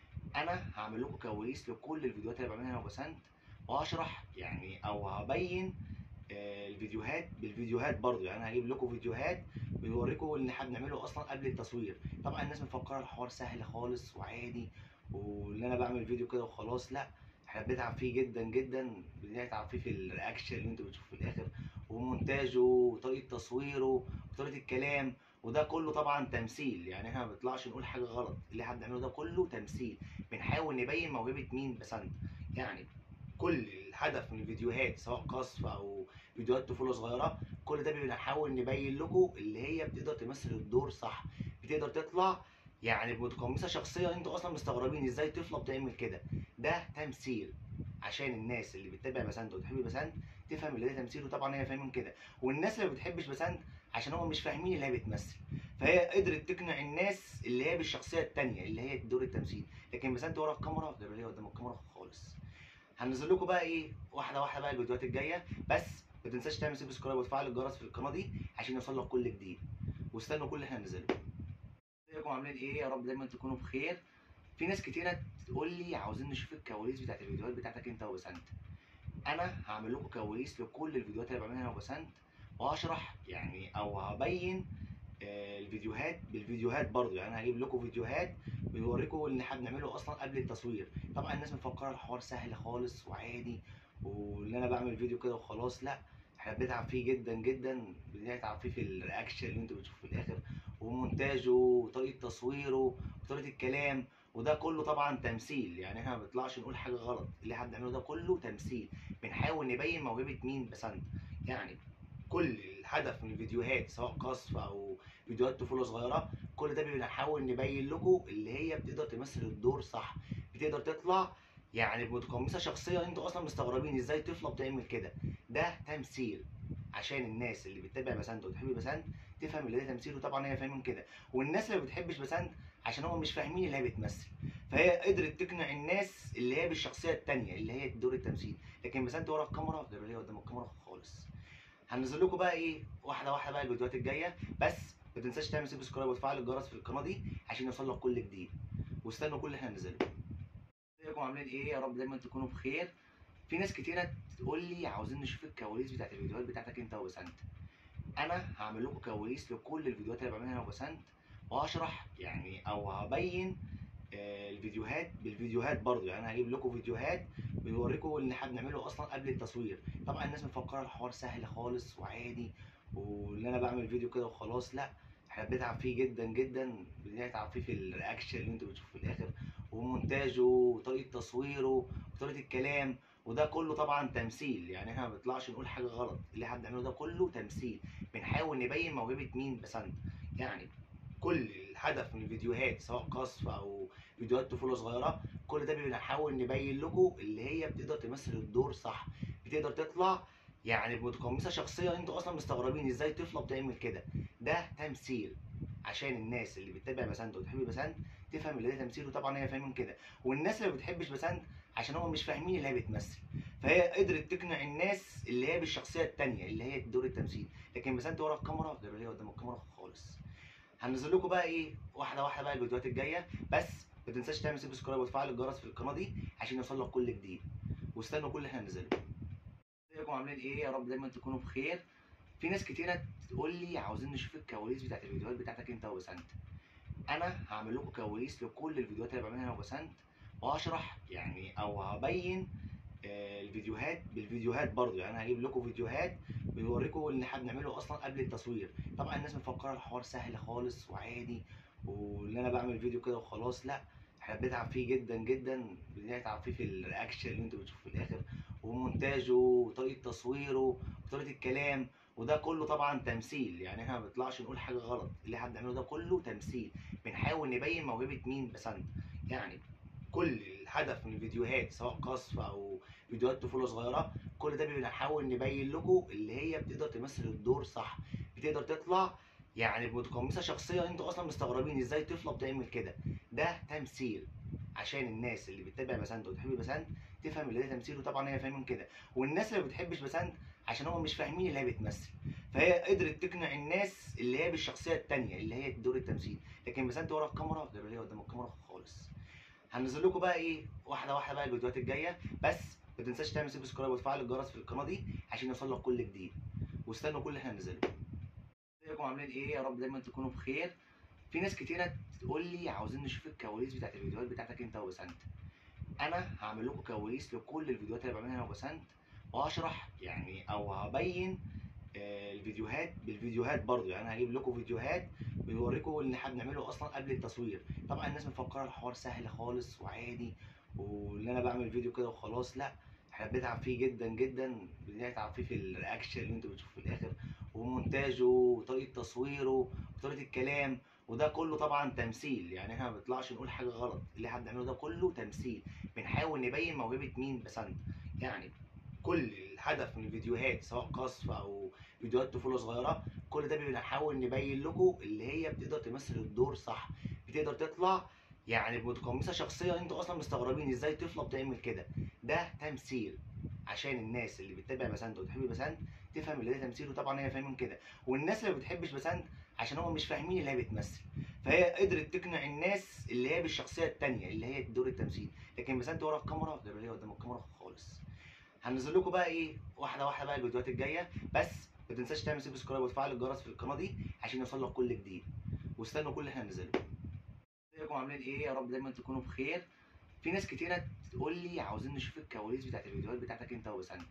انا هعمل لكم كواليس لكل الفيديوهات اللي بعملها انا وبسنت وهشرح يعني او هبين آه، الفيديوهات بالفيديوهات برضو يعني انا هجيب لكم فيديوهات بيوريكم اللي احنا بنعمله اصلا قبل التصوير طبعا الناس مفكره الحوار سهل خالص وعادي واللي انا بعمل فيديو كده وخلاص لا احنا بنتعب فيه جدا جدا بنتعب فيه في الرياكشن اللي انتوا بتشوفوه في الاخر ومونتاجه وطريقه تصويره وطريقه الكلام وده كله طبعا تمثيل يعني احنا ما بنطلعش نقول حاجه غلط اللي احنا بنعمله ده كله تمثيل بنحاول نبين موهبه مين بسنت يعني كل الهدف من الفيديوهات سواء قصف او فيديوهات طفوله صغيره كل ده بنحاول نبين لكم اللي هي بتقدر تمثل الدور صح بتقدر تطلع يعني متقمصه شخصيه انتوا اصلا مستغربين ازاي طفله بتعمل كده ده تمثيل عشان الناس اللي بتتابع بسنت وتحب بسنت تفهم اللي ده تمثيل وطبعا هي فاهمين كده والناس اللي ما بتحبش بسنت عشان هم مش فاهمين اللي هي بتمثل فهي قدرت تقنع الناس اللي هي بالشخصيه التانية اللي هي دور التمثيل لكن بسنت ورا الكاميرا غير اللي هي قدام الكاميرا خالص هنزل لكم بقى ايه واحده واحده بقى الفيديوهات الجايه بس ما تنساش تعمل سبسكرايب وتفعل الجرس في القناه دي عشان يوصل لك كل جديد واستنوا كل اللي احنا هننزله ازيكم عاملين ايه يا رب دايما تكونوا بخير في ناس كتيره تقول لي عاوزين نشوف الكواليس بتاعت الفيديوهات بتاعتك انت وبسنت انا هعمل لكم كواليس لكل الفيديوهات اللي بعملها انا وبسنت وهشرح يعني او هبين آه، الفيديوهات بالفيديوهات برضو يعني انا هجيب لكم فيديوهات بيوريكم اللي احنا بنعمله اصلا قبل التصوير طبعا الناس مفكره الحوار سهل خالص وعادي واللي انا بعمل فيديو كده وخلاص لا احنا بنتعب فيه جدا جدا بنتعب فيه في الرياكشن اللي انتوا بتشوفوه في الاخر ومونتاجه وطريقه تصويره وطريقه الكلام وده كله طبعا تمثيل يعني احنا ما بنطلعش نقول حاجه غلط اللي احنا بنعمله ده كله تمثيل بنحاول نبين موهبه مين بسنت يعني كل الهدف من الفيديوهات سواء قصف او فيديوهات طفوله صغيره كل ده بنحاول نبين لكم اللي هي بتقدر تمثل الدور صح بتقدر تطلع يعني متقمصه شخصيه انتوا اصلا مستغربين ازاي طفله بتعمل كده ده تمثيل عشان الناس اللي بتتابع بسنت وتحب بسنت تفهم اللي ده تمثيل وطبعا هي فاهمين كده والناس اللي ما بتحبش بسنت عشان هم مش فاهمين اللي هي بتمثل فهي قدرت تقنع الناس اللي هي بالشخصيه التانية اللي هي دور التمثيل لكن بسنت ورا الكاميرا غير اللي هي قدام الكاميرا خالص هنزل لكم بقى ايه واحده واحده بقى الفيديوهات الجايه بس ما تنساش تعمل سبسكرايب وتفعل الجرس في القناه دي عشان يوصل لك كل جديد واستنوا كل اللي احنا هننزله ازيكم عاملين ايه يا رب دايما تكونوا بخير في ناس كتيره تقول لي عاوزين نشوف الكواليس بتاعت الفيديوهات بتاعتك انت وبسنت انا هعمل لكم كواليس لكل الفيديوهات اللي بعملها انا وبسنت وهشرح يعني او هبين آه، الفيديوهات بالفيديوهات برضو يعني انا هجيب لكم فيديوهات بيوريكم اللي احنا بنعمله اصلا قبل التصوير طبعا الناس مفكره الحوار سهل خالص وعادي واللي انا بعمل فيديو كده وخلاص لا احنا بنتعب فيه جدا جدا بنتعب فيه في الرياكشن اللي انتوا بتشوفوه في الاخر ومونتاجه وطريقه تصويره وطريقه الكلام وده كله طبعا تمثيل يعني احنا ما بنطلعش نقول حاجه غلط اللي احنا بنعمله ده كله تمثيل بنحاول نبين موهبه مين بسنت يعني كل الهدف من الفيديوهات سواء قصف او فيديوهات طفوله صغيره كل ده بنحاول نبين لكم اللي هي بتقدر تمثل الدور صح بتقدر تطلع يعني متقمصه شخصيه انتوا اصلا مستغربين ازاي طفله بتعمل كده ده تمثيل عشان الناس اللي بتتابع بسنت وتحب بسنت تفهم اللي ده تمثيل وطبعا هي فاهمين كده والناس اللي ما بتحبش بسنت عشان هم مش فاهمين اللي هي بتمثل فهي قدرت تقنع الناس اللي هي بالشخصيه التانية اللي هي دور التمثيل لكن بسنت ورا الكاميرا غير اللي هي قدام الكاميرا خالص هنزل لكم بقى ايه واحده واحده بقى الفيديوهات الجايه بس ما تنساش تعمل سبسكرايب وتفعل الجرس في القناه دي عشان يوصل لك كل جديد واستنوا كل اللي احنا هننزله ازيكم عاملين ايه يا رب دايما تكونوا بخير في ناس كتيره تقول لي عاوزين نشوف الكواليس بتاعت الفيديوهات بتاعتك انت وبسنت انا هعمل لكم كواليس لكل الفيديوهات اللي بعملها انا وبسنت وهشرح يعني او هبين آه، الفيديوهات بالفيديوهات برضو يعني انا هجيب لكم فيديوهات بيوريكم اللي احنا بنعمله اصلا قبل التصوير طبعا الناس مفكره الحوار سهل خالص وعادي واللي انا بعمل فيديو كده وخلاص لا احنا بنتعب فيه جدا جدا بنتعب فيه في الرياكشن اللي انتوا بتشوفوه في الاخر ومونتاجه وطريقه تصويره وطريقه الكلام وده كله طبعا تمثيل يعني احنا ما بنطلعش نقول حاجه غلط اللي احنا بنعمله ده كله تمثيل بنحاول نبين موهبه مين بسنت يعني كل الهدف من الفيديوهات سواء قصف او فيديوهات طفوله صغيره كل ده بنحاول نبين لكم اللي هي بتقدر تمثل الدور صح بتقدر تطلع يعني متقمصه شخصيه انتوا اصلا مستغربين ازاي طفله بتعمل كده ده تمثيل عشان الناس اللي بتتابع بسنت وتحب بسنت تفهم اللي ده تمثيل وطبعا هي فاهمين كده والناس اللي ما بتحبش بسنت عشان هم مش فاهمين اللي هي بتمثل فهي قدرت تقنع الناس اللي هي بالشخصيه التانية اللي هي دور التمثيل لكن بسنت ورا الكاميرا غير اللي هي قدام الكاميرا خالص هنزل لكم بقى ايه واحده واحده بقى الفيديوهات الجايه بس ما تنساش تعمل سبسكرايب وتفعل الجرس في القناه دي عشان يوصل لك كل جديد واستنوا كل اللي احنا هننزله ازيكم عاملين ايه يا رب دايما تكونوا بخير في ناس كتيره تقول لي عاوزين نشوف الكواليس بتاعت الفيديوهات بتاعتك انت وبسنت انا هعمل لكم كواليس لكل الفيديوهات اللي بعملها انا وبسنت وهشرح يعني او هبين آه، الفيديوهات بالفيديوهات برضو يعني انا هجيب لكم فيديوهات بيوريكم اللي احنا بنعمله اصلا قبل التصوير طبعا الناس مفكره الحوار سهل خالص وعادي واللي انا بعمل فيديو كده وخلاص لا احنا بنتعب فيه جدا جدا بنتعب فيه في الرياكشن اللي انتوا بتشوفوه في الاخر ومونتاجه وطريقه تصويره وطريقه الكلام وده كله طبعا تمثيل يعني احنا ما بنطلعش نقول حاجه غلط اللي احنا بنعمله ده كله تمثيل بنحاول نبين موهبه مين بسنت يعني كل الهدف من الفيديوهات سواء قصف او فيديوهات طفوله صغيره كل ده بنحاول نبين لكم اللي هي بتقدر تمثل الدور صح بتقدر تطلع يعني متقمصه شخصيه انتوا اصلا مستغربين ازاي طفله بتعمل كده ده ده تمثيل عشان الناس اللي بتتابع بسنت وتحب بسنت تفهم اللي ده تمثيل وطبعا هي فاهمين كده والناس اللي ما بتحبش بسنت عشان هم مش فاهمين اللي هي بتمثل فهي قدرت تقنع الناس اللي هي بالشخصيه التانية اللي هي دور التمثيل لكن بسنت ورا الكاميرا غير اللي هي قدام الكاميرا خالص هنزل لكم بقى ايه واحده واحده بقى الفيديوهات الجايه بس ما تنساش تعمل سبسكرايب وتفعل الجرس في القناه دي عشان يوصلك كل جديد واستنوا كل اللي احنا هننزله ازيكم عاملين ايه يا رب دايما تكونوا بخير في ناس كتيره تقول لي عاوزين نشوف الكواليس بتاعت الفيديوهات بتاعتك انت وبسنت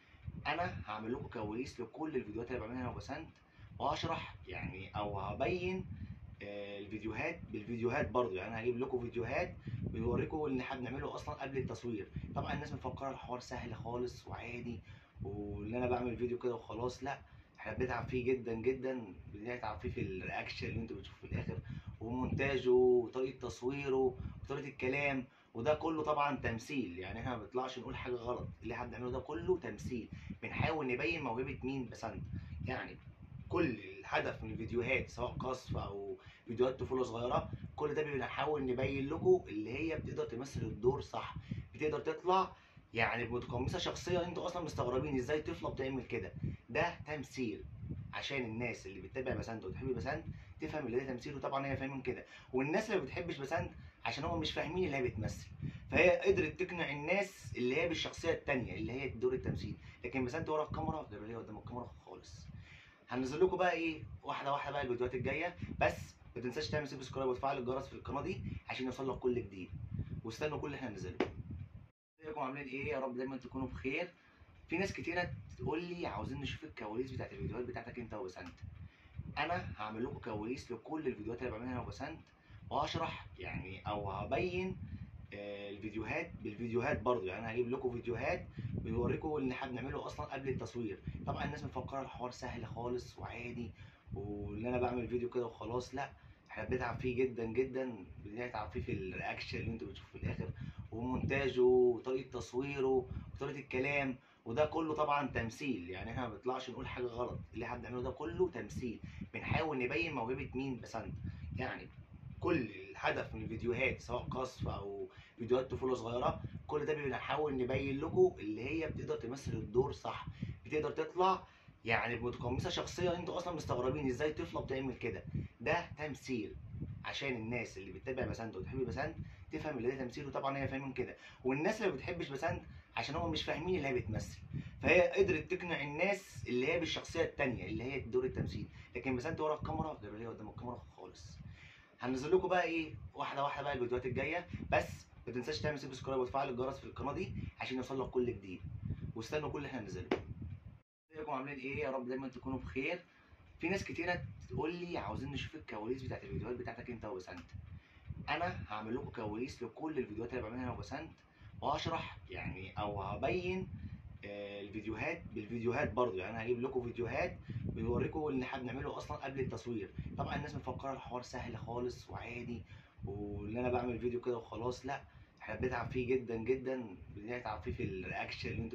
انا هعمل لكم كواليس لكل الفيديوهات اللي بعملها انا وبسنت وهشرح يعني او هبين آه، الفيديوهات بالفيديوهات برضو يعني انا هجيب لكم فيديوهات بيوريكم اللي احنا بنعمله اصلا قبل التصوير طبعا الناس مفكره الحوار سهل خالص وعادي واللي انا بعمل فيديو كده وخلاص لا احنا بنتعب فيه جدا جدا بنتعب فيه في الرياكشن اللي انتوا بتشوفوه في الاخر ومونتاجه وطريقه تصويره وطريقه الكلام وده كله طبعا تمثيل يعني احنا ما بنطلعش نقول حاجه غلط اللي احنا بنعمله ده كله تمثيل بنحاول نبين موهبه مين بسنت يعني كل الهدف من الفيديوهات سواء قصف او فيديوهات طفوله صغيره كل ده بنحاول نبين لكم اللي هي بتقدر تمثل الدور صح بتقدر تطلع يعني متقمصه شخصيه انتوا اصلا مستغربين ازاي طفله بتعمل كده ده تمثيل عشان الناس اللي بتتابع بسنت وتحب بسنت تفهم اللي ده تمثيل وطبعا هي فاهمين كده والناس اللي ما بتحبش بسنت عشان هم مش فاهمين اللي هي بتمثل فهي قدرت تقنع الناس اللي هي بالشخصيه التانية اللي هي دور التمثيل لكن بسنت ورا الكاميرا غير اللي هي قدام الكاميرا خالص هنزل لكم بقى ايه واحده واحده بقى الفيديوهات الجايه بس ما تنساش تعمل سبسكرايب وتفعل الجرس في القناه دي عشان يوصلك كل جديد واستنوا كل اللي احنا هننزله ازيكم عاملين ايه يا رب دايما تكونوا بخير في ناس كتيره تقول لي عاوزين نشوف الكواليس بتاعت الفيديوهات بتاعتك انت وبسنت انا هعمل لكم كواليس لكل الفيديوهات اللي بعملها انا وبسنت وهشرح يعني او هبين آه، الفيديوهات بالفيديوهات برضو يعني انا هجيب لكم فيديوهات بيوريكم اللي احنا بنعمله اصلا قبل التصوير طبعا الناس مفكره الحوار سهل خالص وعادي واللي انا بعمل فيديو كده وخلاص لا احنا بنتعب فيه جدا جدا بنتعب فيه في الرياكشن اللي انتوا بتشوفوه في الاخر ومونتاجه وطريقه تصويره وطريقه الكلام وده كله طبعا تمثيل يعني احنا ما بنطلعش نقول حاجه غلط اللي احنا بنعمله ده كله تمثيل بنحاول نبين موهبه مين بسنت يعني كل الهدف من الفيديوهات سواء قصف او فيديوهات طفوله صغيره كل ده بنحاول نبين لكم اللي هي بتقدر تمثل الدور صح بتقدر تطلع يعني متقمصه شخصيه انتوا اصلا مستغربين ازاي طفله بتعمل كده ده تمثيل عشان الناس اللي بتتابع بسنت وتحب بسنت تفهم اللي ده تمثيل وطبعا هي فاهمين كده والناس اللي ما بتحبش بسنت عشان هم مش فاهمين اللي هي بتمثل فهي قدرت تقنع الناس اللي هي بالشخصيه التانية اللي هي دور التمثيل لكن بسنت ورا الكاميرا غير اللي هي قدام الكاميرا خالص هنزل لكم بقى ايه واحده واحده بقى الفيديوهات الجايه بس ما تنساش تعمل سبسكرايب وتفعل الجرس في القناه دي عشان يوصلك كل جديد واستنوا كل اللي احنا هننزله ازيكم عاملين ايه يا رب دايما تكونوا بخير في ناس كتيره تقول لي عاوزين نشوف الكواليس بتاعت الفيديوهات بتاعتك انت وبسنت انا هعمل لكم كواليس لكل الفيديوهات اللي بعملها انا وبسنت وهشرح يعني او هبين آه، الفيديوهات بالفيديوهات برضو يعني انا هجيب لكم فيديوهات بيوريكم اللي احنا بنعمله اصلا قبل التصوير طبعا الناس مفكره الحوار سهل خالص وعادي واللي انا بعمل فيديو كده وخلاص لا احنا بنتعب فيه جدا جدا بنتعب فيه في الرياكشن اللي انتوا بتشوفوه في الاخر ومونتاجه وطريقه تصويره وطريقه الكلام وده كله طبعا تمثيل يعني احنا ما بنطلعش نقول حاجه غلط اللي احنا بنعمله ده كله تمثيل بنحاول نبين موهبه مين بسنت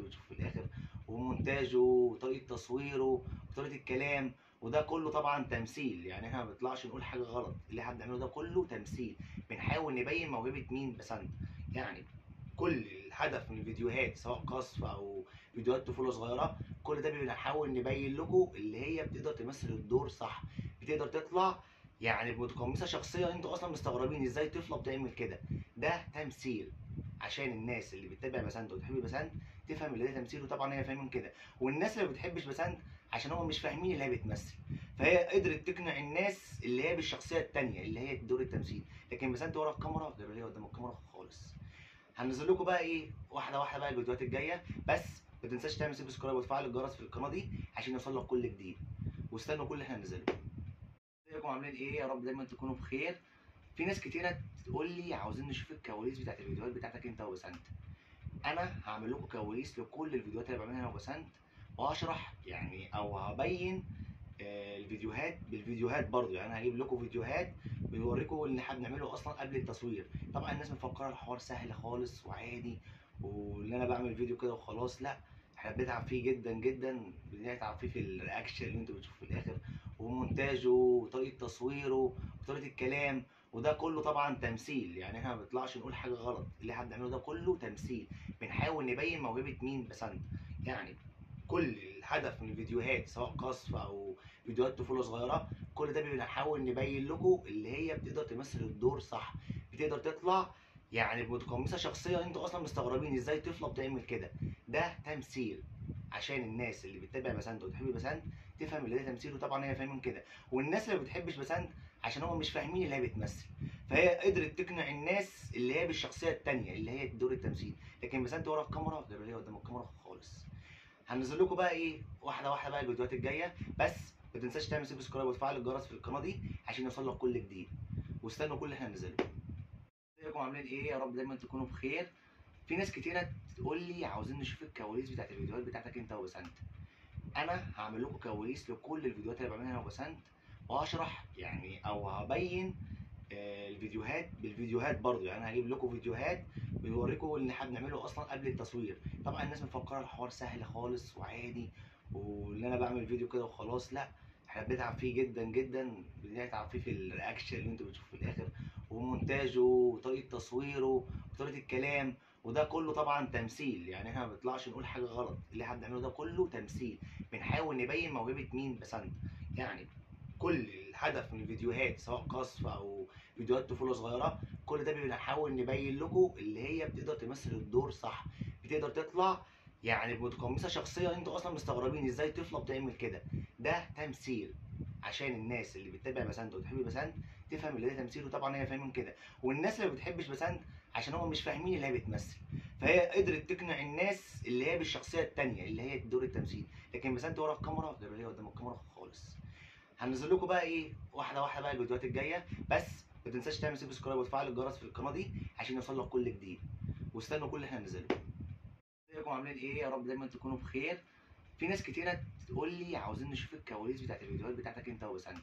يعني كل الهدف من الفيديوهات سواء قصف او فيديوهات طفوله صغيره كل ده بنحاول نبين لكم اللي هي بتقدر تمثل الدور صح بتقدر تطلع يعني متقمصه شخصيه انتوا اصلا مستغربين ازاي طفله بتعمل كده ده تمثيل عشان الناس اللي بتتابع بسنت وتحب بسنت تفهم اللي ده تمثيل وطبعا هي فاهمين كده والناس اللي ما بتحبش بسنت عشان هم مش فاهمين اللي هي بتمثل فهي قدرت تقنع الناس اللي هي بالشخصيه التانية اللي هي دور التمثيل لكن بسنت ورا الكاميرا غير اللي هي قدام الكاميرا خالص هنزل لكم بقى ايه واحده واحده بقى الفيديوهات الجايه بس ما تنساش تعمل سبسكرايب وتفعل الجرس في القناه دي عشان يوصلك كل جديد واستنوا كل اللي احنا هننزله ازيكم عاملين ايه يا رب دايما تكونوا بخير في ناس كتيره تقول لي عاوزين نشوف الكواليس بتاعت الفيديوهات بتاعتك انت وبسنت انا هعمل لكم كواليس لكل الفيديوهات اللي بعملها انا وبسنت وهشرح يعني او هبين آه، الفيديوهات بالفيديوهات برضو يعني انا هجيب لكم فيديوهات بيوريكم اللي احنا بنعمله اصلا قبل التصوير طبعا الناس مفكره الحوار سهل خالص وعادي واللي انا بعمل فيديو كده وخلاص لا احنا بنتعب فيه جدا جدا بنتعب فيه في الرياكشن اللي انتوا بتشوفوه في الاخر ومونتاجه وطريقه تصويره وطريقه الكلام وده كله طبعا تمثيل يعني احنا ما بنطلعش نقول حاجه غلط اللي احنا بنعمله ده كله تمثيل بنحاول نبين موهبه مين بسنت يعني كل الهدف من الفيديوهات سواء قصف او فيديوهات طفوله صغيره كل ده بنحاول نبين لكم اللي هي بتقدر تمثل الدور صح بتقدر تطلع يعني متقمصه شخصيه انتوا اصلا مستغربين ازاي طفله بتعمل كده ده تمثيل عشان الناس اللي بتتابع بسنت وتحب بسنت تفهم اللي ده تمثيل وطبعا هي فاهمين كده والناس اللي ما بتحبش بسنت عشان هم مش فاهمين اللي هي بتمثل فهي قدرت تقنع الناس اللي هي بالشخصيه التانية اللي هي دور التمثيل لكن بسنت ورا الكاميرا غير اللي هي قدام الكاميرا خالص هنزل لكم بقى ايه واحده واحده بقى الفيديوهات الجايه بس ما تنساش تعمل سبسكرايب وتفعل الجرس في القناه دي عشان يوصل لك كل جديد واستنوا كل اللي احنا هننزله ازيكم عاملين ايه يا رب دايما تكونوا بخير في ناس كتيره تقول لي عاوزين نشوف الكواليس بتاعت الفيديوهات بتاعتك انت وبسنت انا هعمل لكم كواليس لكل الفيديوهات اللي بعملها انا وبسنت وهشرح يعني او هبين آه، الفيديوهات بالفيديوهات برضو يعني هجيب لكم فيديوهات بيوريكم اللي احنا بنعمله اصلا قبل التصوير طبعا الناس مفكره الحوار سهل خالص وعادي واللي انا بعمل فيديو كده وخلاص لا احنا بنتعب فيه جدا جدا بنتعب فيه في الرياكشن اللي انتوا بتشوفوه في الاخر ومونتاجه وطريقه تصويره وطريقه الكلام وده كله طبعا تمثيل يعني احنا ما بنطلعش نقول حاجه غلط اللي احنا بنعمله ده كله تمثيل بنحاول نبين موهبه مين بسنت يعني كل الهدف من الفيديوهات سواء قصف او فيديوهات طفوله صغيره كل ده بنحاول نبين لكم اللي هي بتقدر تمثل الدور صح بتقدر تطلع يعني متقمصه شخصيه انتوا اصلا مستغربين ازاي طفله بتعمل كده ده تمثيل عشان الناس اللي بتتابع بسنت وتحب بسنت تفهم اللي ده تمثيل وطبعا هي فاهمين كده والناس اللي ما بتحبش بسنت عشان هم مش فاهمين اللي هي بتمثل فهي قدرت تقنع الناس اللي هي بالشخصيه التانية اللي هي دور التمثيل لكن بسنت ورا الكاميرا غير اللي هي قدام الكاميرا خالص هنزل لكم بقى ايه واحده واحده بقى الفيديوهات الجايه بس ما تنساش تعمل سبسكرايب وتفعل الجرس في القناه دي عشان يوصل لك كل جديد واستنوا كل اللي احنا هننزله ازيكم عاملين ايه يا رب دايما تكونوا بخير في ناس كتيره تقول لي عاوزين نشوف الكواليس بتاعت الفيديوهات بتاعتك انت وبسنت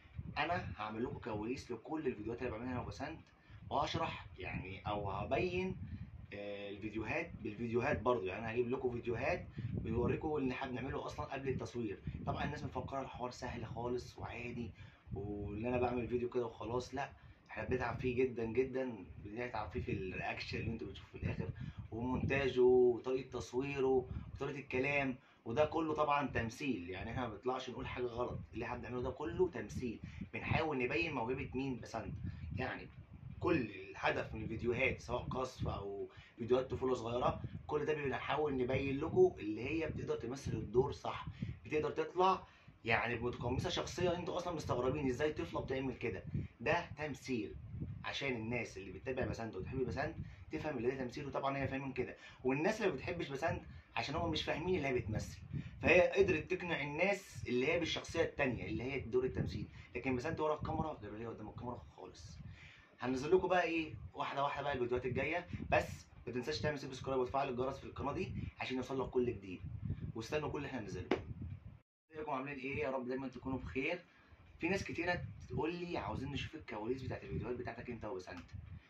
انا هعمل لكم كواليس لكل الفيديوهات اللي بعملها انا وبسنت وهشرح يعني او هبين آه، الفيديوهات بالفيديوهات برضو يعني هجيب لكم فيديوهات بيوريكم اللي احنا بنعمله اصلا قبل التصوير طبعا الناس مفكره الحوار سهل خالص وعادي واللي انا بعمل فيديو كده وخلاص لا احنا بنتعب فيه جدا جدا بنتعب فيه في الرياكشن اللي انتوا بتشوفوه في الاخر ومونتاجه وطريقه تصويره وطريقه الكلام وده كله طبعا تمثيل يعني احنا ما بنطلعش نقول حاجه غلط اللي احنا بنعمله ده كله تمثيل بنحاول نبين موهبه مين بسنت يعني كل الهدف من الفيديوهات سواء قصف او فيديوهات طفوله صغيره كل ده بنحاول نبين لكم اللي هي بتقدر تمثل الدور صح بتقدر تطلع يعني متقمصه شخصيه انتوا اصلا مستغربين ازاي طفله بتعمل كده ده تمثيل عشان الناس اللي بتتابع بسنت وتحب بسنت تفهم اللي ده تمثيل وطبعا هي فاهمين كده والناس اللي ما بتحبش بسنت عشان هم مش فاهمين اللي هي بتمثل فهي قدرت تقنع الناس اللي هي بالشخصيه التانية اللي هي دور التمثيل لكن بسنت ورا الكاميرا غير اللي هي قدام الكاميرا خالص هنزل لكم بقى ايه واحده واحده بقى الفيديوهات الجايه بس ما تنساش تعمل سبسكرايب وتفعل الجرس في القناه دي عشان يوصل لك كل جديد واستنوا كل اللي احنا هننزله ازيكم عاملين ايه يا رب دايما تكونوا بخير في ناس كتيره تقول لي عاوزين نشوف الكواليس بتاعت الفيديوهات بتاعتك انت وبسنت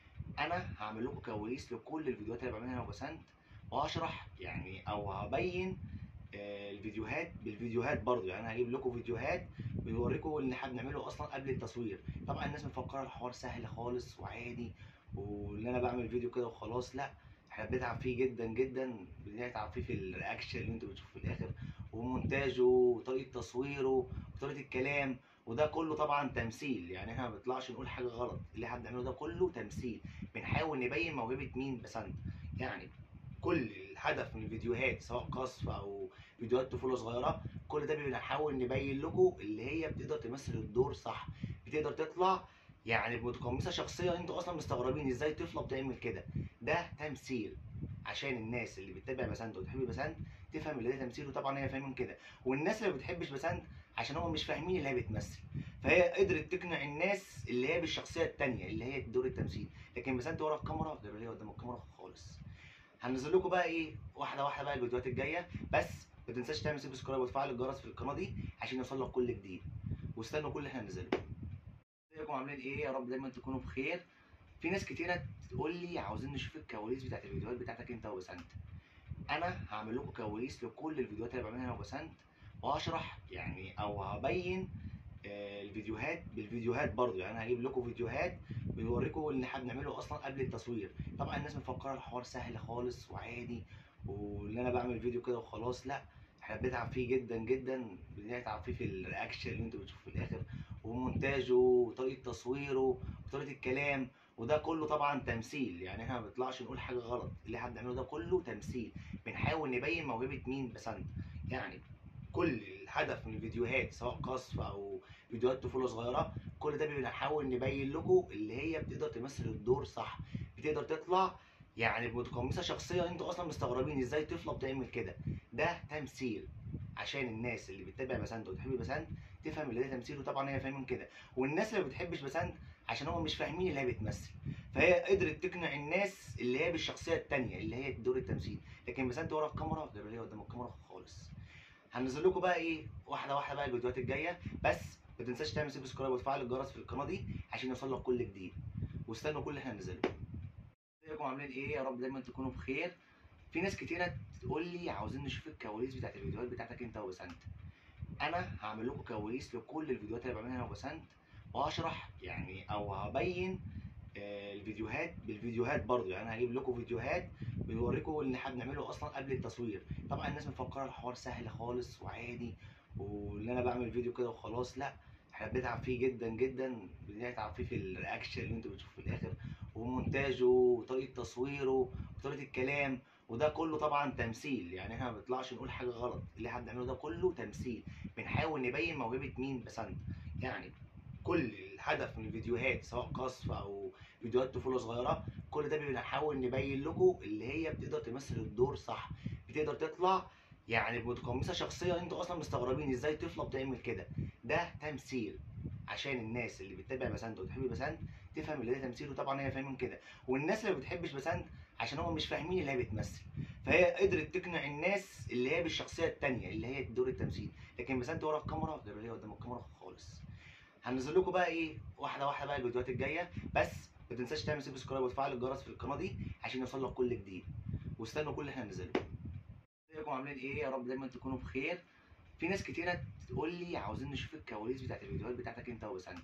انا هعمل لكم كواليس لكل الفيديوهات اللي بعملها انا وبسنت وهشرح يعني او هبين آه، الفيديوهات بالفيديوهات برضو يعني هجيب لكم فيديوهات بيوريكم اللي احنا بنعمله اصلا قبل التصوير طبعا الناس مفكره الحوار سهل خالص وعادي واللي انا بعمل فيديو كده وخلاص لا احنا بنتعب فيه جدا جدا بنتعب فيه في الرياكشن اللي انتوا بتشوفوه في الاخر ومونتاجه وطريقه تصويره وطريقه الكلام وده كله طبعا تمثيل يعني احنا ما بنطلعش نقول حاجه غلط اللي احنا بنعمله ده كله تمثيل بنحاول نبين موهبه مين بسنت يعني كل الهدف من الفيديوهات سواء قصف او فيديوهات طفوله صغيره كل ده بنحاول نبين لكم اللي هي بتقدر تمثل الدور صح بتقدر تطلع يعني متقمصه شخصيه انتوا اصلا مستغربين ازاي طفله بتعمل كده ده تمثيل عشان الناس اللي بتتابع بسنت وتحب بسنت تفهم اللي ده تمثيل وطبعا هي فاهمين كده والناس اللي ما بتحبش بسنت عشان هم مش فاهمين اللي هي بتمثل فهي قدرت تقنع الناس اللي هي بالشخصيه التانية اللي هي دور التمثيل لكن بسنت ورا الكاميرا غير اللي هي قدام الكاميرا خالص هنزل لكم بقى ايه واحده واحده بقى الفيديوهات الجايه بس ما تنساش تعمل سبسكرايب وتفعل الجرس في القناه دي عشان يوصل لك كل جديد واستنوا كل اللي احنا هننزله ازيكم عاملين ايه يا رب دايما تكونوا بخير في ناس كتيره تقول لي عاوزين نشوف الكواليس بتاعت الفيديوهات بتاعتك انت وبسنت انا هعمل لكم كواليس لكل الفيديوهات اللي بعملها انا وبسنت وهشرح يعني او هبين آه، الفيديوهات بالفيديوهات برضو يعني انا هجيب لكم فيديوهات بيوريكم اللي احنا بنعمله اصلا قبل التصوير طبعا الناس مفكره الحوار سهل خالص وعادي واللي انا بعمل فيديو كده وخلاص لا احنا بنتعب فيه جدا جدا بنتعب فيه في الرياكشن اللي انتوا بتشوفوه في الاخر ومونتاجه وطريقه تصويره وطريقه الكلام وده كله طبعا تمثيل يعني احنا ما بنطلعش نقول حاجه غلط اللي احنا بنعمله ده كله تمثيل بنحاول نبين موهبه مين بسنت يعني كل الهدف من الفيديوهات سواء قصف او فيديوهات طفوله صغيره كل ده بنحاول نبين لكم اللي هي بتقدر تمثل الدور صح بتقدر تطلع يعني متقمصه شخصيه انتوا اصلا مستغربين ازاي طفله بتعمل كده ده تمثيل عشان الناس اللي بتتابع بسنت وتحب بسنت تفهم اللي ده تمثيل وطبعا هي فاهمين كده والناس اللي ما بتحبش بسنت عشان هم مش فاهمين اللي هي بتمثل فهي قدرت تقنع الناس اللي هي بالشخصيه التانية اللي هي دور التمثيل لكن بسنت ورا الكاميرا غير اللي هي قدام الكاميرا خالص هنزل لكم بقى ايه واحده واحده بقى الفيديوهات الجايه بس ما تنساش تعمل سبسكرايب وتفعل الجرس في القناه دي عشان يوصلك كل جديد واستنوا كل اللي احنا هننزله ازيكم عاملين ايه يا رب دايما تكونوا بخير في ناس كتيره تقول لي عاوزين نشوف الكواليس بتاعت الفيديوهات بتاعتك انت وبسنت انا هعمل لكم كواليس لكل الفيديوهات اللي بعملها انا وبسنت وهشرح يعني او هبين آه، الفيديوهات بالفيديوهات برضو يعني انا هجيب لكم فيديوهات بيوريكم اللي احنا بنعمله اصلا قبل التصوير طبعا الناس مفكره الحوار سهل خالص وعادي واللي انا بعمل فيديو كده وخلاص لا احنا بنتعب فيه جدا جدا بنتعب فيه في الرياكشن اللي انتوا بتشوفوه في الاخر ومونتاجه وطريقه تصويره وطريقه الكلام وده كله طبعا تمثيل يعني احنا ما بنطلعش نقول حاجه غلط اللي احنا بنعمله ده كله تمثيل بنحاول نبين موهبه مين بسنت يعني كل الهدف من الفيديوهات سواء قصف او فيديوهات طفوله صغيره كل ده بنحاول نبين لكم اللي هي بتقدر تمثل الدور صح بتقدر تطلع يعني متقمصه شخصيه انتوا اصلا مستغربين ازاي طفله بتعمل كده ده تمثيل عشان الناس اللي بتتابع بسنت وتحب بسنت تفهم اللي ده تمثيل وطبعا هي فاهمين كده والناس اللي ما بتحبش بسنت عشان هم مش فاهمين اللي هي بتمثل فهي قدرت تقنع الناس اللي هي بالشخصيه التانية اللي هي دور التمثيل لكن بسنت ورا الكاميرا غير اللي هي قدام الكاميرا خالص هنزل لكم بقى ايه واحده واحده بقى الفيديوهات الجايه بس ما تنساش تعمل سبسكرايب وتفعل الجرس في القناه دي عشان يوصلك كل جديد واستنوا كل اللي احنا هننزله ازيكم عاملين ايه يا رب دايما تكونوا بخير في ناس كتيره تقول لي عاوزين نشوف الكواليس بتاعت الفيديوهات بتاعتك انت وبسنت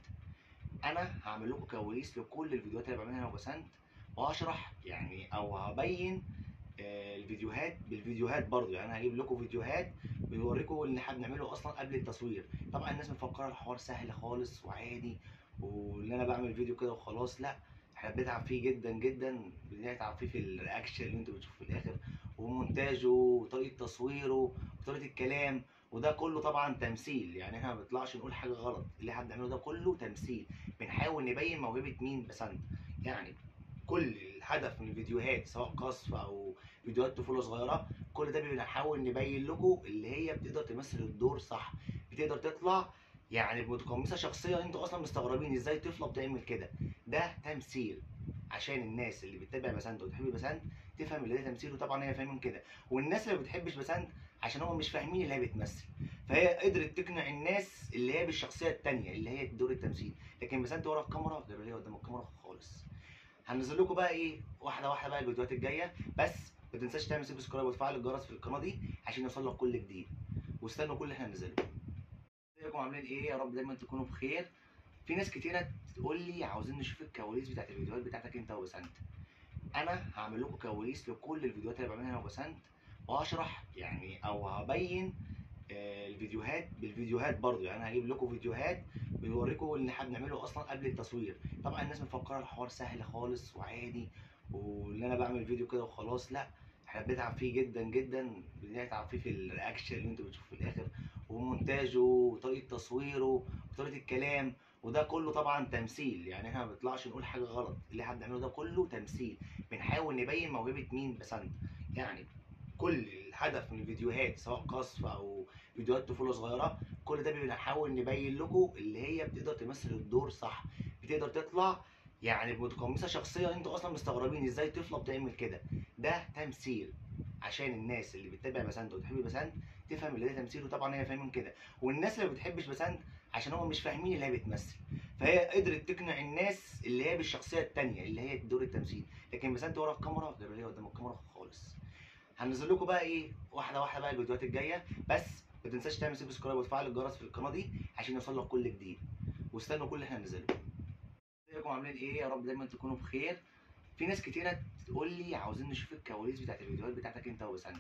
انا هعمل لكم كواليس لكل الفيديوهات اللي بعملها انا وبسنت وهشرح يعني او هبين آه، الفيديوهات بالفيديوهات برضو يعني انا هجيب لكم فيديوهات بيوريكم اللي احنا بنعمله اصلا قبل التصوير طبعا الناس مفكره الحوار سهل خالص وعادي واللي انا بعمل فيديو كده وخلاص لا احنا بنتعب فيه جدا جدا بنتعب فيه في الرياكشن اللي انتوا بتشوفوه في الاخر ومونتاجه وطريقه تصويره وطريقه الكلام وده كله طبعا تمثيل يعني احنا ما بنطلعش نقول حاجه غلط اللي احنا بنعمله ده كله تمثيل بنحاول نبين موهبه مين بسنت يعني كل الهدف من الفيديوهات سواء قصف او فيديوهات طفوله صغيره كل ده بنحاول نبين لكم اللي هي بتقدر تمثل الدور صح بتقدر تطلع يعني متقمصه شخصيه انتوا اصلا مستغربين ازاي طفله بتعمل كده ده تمثيل عشان الناس اللي بتتابع بسنت وتحب بسنت تفهم اللي ده تمثيل وطبعا هي فاهمين كده والناس اللي ما بتحبش بسنت عشان هم مش فاهمين اللي هي بتمثل فهي قدرت تقنع الناس اللي هي بالشخصيه التانية اللي هي دور التمثيل لكن بسنت ورا الكاميرا غير اللي هي قدام الكاميرا خالص هنزل لكم بقى ايه واحده واحده بقى الفيديوهات الجايه بس ما تنساش تعمل سبسكرايب وتفعل الجرس في القناه دي عشان يوصلك كل جديد واستنوا كل اللي احنا هننزله ازيكم عاملين ايه يا رب دايما تكونوا بخير في ناس كتيره تقول لي عاوزين نشوف الكواليس بتاعت الفيديوهات بتاعتك انت وبسنت انا هعمل لكم كواليس لكل الفيديوهات اللي بعملها انا وبسنت وهشرح يعني او هبين آه، الفيديوهات بالفيديوهات برضو يعني انا هجيب لكم فيديوهات بيوريكم اللي احنا بنعمله اصلا قبل التصوير طبعا الناس مفكره الحوار سهل خالص وعادي واللي انا بعمل فيديو كده وخلاص لا احنا بنتعب فيه جدا جدا بنتعب فيه في الرياكشن اللي انتوا بتشوفوه في الاخر ومونتاجه وطريقه تصويره وطريقه الكلام وده كله طبعا تمثيل يعني احنا ما بنطلعش نقول حاجه غلط اللي احنا بنعمله ده كله تمثيل بنحاول نبين موهبه مين بسنت يعني كل الهدف من الفيديوهات سواء قصف او فيديوهات طفوله صغيره كل ده بنحاول نبين لكم اللي هي بتقدر تمثل الدور صح بتقدر تطلع يعني متقمصه شخصيه انتوا اصلا مستغربين ازاي طفله بتعمل كده ده تمثيل عشان الناس اللي بتتابع بسنت وتحب بسنت تفهم اللي ده تمثيل وطبعا هي فاهمين كده والناس اللي ما بتحبش بسنت عشان هم مش فاهمين اللي هي بتمثل فهي قدرت تقنع الناس اللي هي بالشخصيه التانية اللي هي دور التمثيل لكن بسنت ورا الكاميرا غير اللي هي قدام الكاميرا خالص هنزل لكم بقى ايه واحده واحده بقى الفيديوهات الجايه بس ما تنساش تعمل سبسكرايب وتفعل الجرس في القناه دي عشان يوصلك كل جديد واستنوا كل اللي احنا هننزله ازيكم عاملين ايه يا رب دايما تكونوا بخير في ناس كتيره تقول لي عاوزين نشوف الكواليس بتاعت الفيديوهات بتاعتك انت وبسنت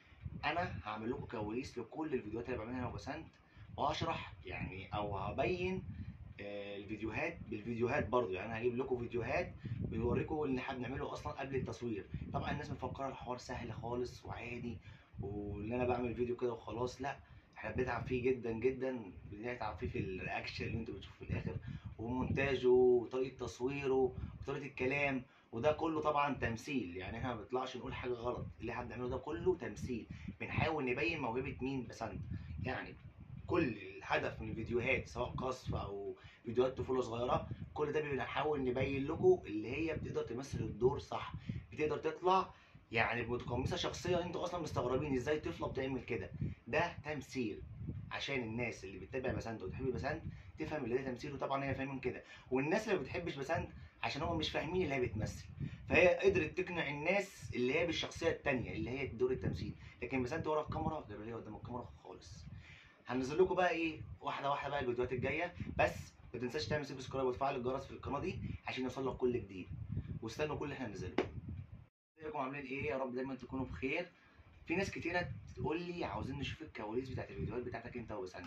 انا هعمل لكم كواليس لكل الفيديوهات اللي بعملها انا وبسنت وهشرح يعني او هبين آه، الفيديوهات بالفيديوهات برضو يعني انا هجيب لكم فيديوهات بيوريكم اللي احنا بنعمله اصلا قبل التصوير طبعا الناس مفكره الحوار سهل خالص وعادي واللي انا بعمل فيديو كده وخلاص لا احنا بنتعب فيه جدا جدا بنتعب فيه في الرياكشن اللي انتوا بتشوفوه في الاخر ومونتاجه وطريقه تصويره وطريقه الكلام وده كله طبعا تمثيل يعني احنا ما بنطلعش نقول حاجه غلط اللي احنا بنعمله ده كله تمثيل بنحاول نبين موهبه مين بسنت يعني كل الهدف من الفيديوهات سواء قصف او فيديوهات طفوله صغيره كل ده بنحاول نبين لكم اللي هي بتقدر تمثل الدور صح بتقدر تطلع يعني متقمصه شخصيه انتوا اصلا مستغربين ازاي طفله بتعمل كده ده تمثيل عشان الناس اللي بتتابع بسنت وتحب بسنت تفهم اللي ده تمثيل وطبعا هي فاهمين كده والناس اللي ما بتحبش بسنت عشان هم مش فاهمين اللي هي بتمثل فهي قدرت تقنع الناس اللي هي بالشخصيه التانية اللي هي دور التمثيل لكن بسنت ورا الكاميرا غير اللي هي قدام الكاميرا خالص هنزل لكم بقى ايه واحده واحده بقى الفيديوهات الجايه بس ما تنساش تعمل سبسكرايب وتفعل الجرس في القناه دي عشان يوصلك كل جديد واستنوا كل اللي احنا هننزله ازيكم عاملين ايه يا رب دايما تكونوا بخير في ناس كتيره تقول لي عاوزين نشوف الكواليس بتاعت الفيديوهات بتاعتك انت وبسنت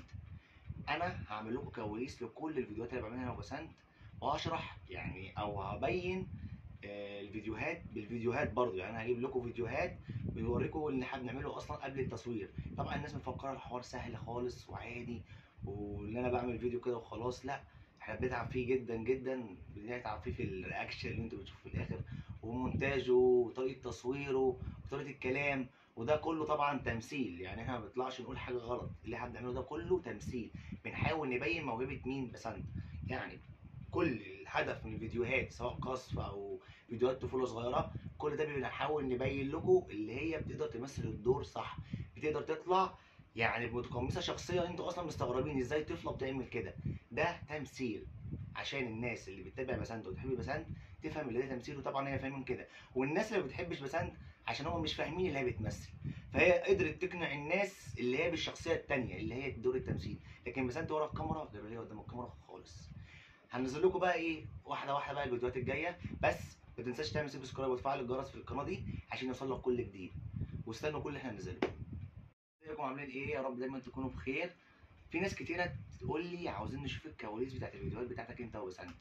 انا هعمل لكم كواليس لكل الفيديوهات اللي بعملها انا وبسنت وهشرح يعني او هبين آه، الفيديوهات بالفيديوهات برضو يعني انا هجيب لكم فيديوهات بيوريكم اللي احنا بنعمله اصلا قبل التصوير طبعا الناس مفكره الحوار سهل خالص وعادي واللي انا بعمل فيديو كده وخلاص لا احنا بنتعب فيه جدا جدا بنتعب فيه في الرياكشن اللي انتوا بتشوفوه في الاخر ومونتاجه وطريقه تصويره وطريقه الكلام وده كله طبعا تمثيل يعني احنا ما بنطلعش نقول حاجه غلط اللي احنا بنعمله ده كله تمثيل بنحاول نبين موهبه مين بسنت يعني كل الهدف من الفيديوهات سواء قصف او فيديوهات طفوله صغيره كل ده بنحاول نبين لكم اللي هي بتقدر تمثل الدور صح بتقدر تطلع يعني متقمصه شخصيه انتوا اصلا مستغربين ازاي طفله بتعمل كده ده تمثيل عشان الناس اللي بتتابع بسنت وتحب بسنت تفهم اللي ده تمثيل وطبعا هي فاهمين كده والناس اللي ما بتحبش بسنت عشان هم مش فاهمين اللي هي بتمثل فهي قدرت تقنع الناس اللي هي بالشخصيه التانية اللي هي دور التمثيل لكن بسنت ورا الكاميرا غير اللي هي قدام الكاميرا خالص هنزل لكم بقى ايه واحده واحده بقى الفيديوهات الجايه بس ما تنساش تعمل سبسكرايب وتفعل الجرس في القناه دي عشان يوصلك كل جديد واستنوا كل اللي احنا هننزله ازيكم عاملين ايه يا رب دايما تكونوا بخير في ناس كتيره تقول لي عاوزين نشوف الكواليس بتاعت الفيديوهات بتاعتك انت وبسنت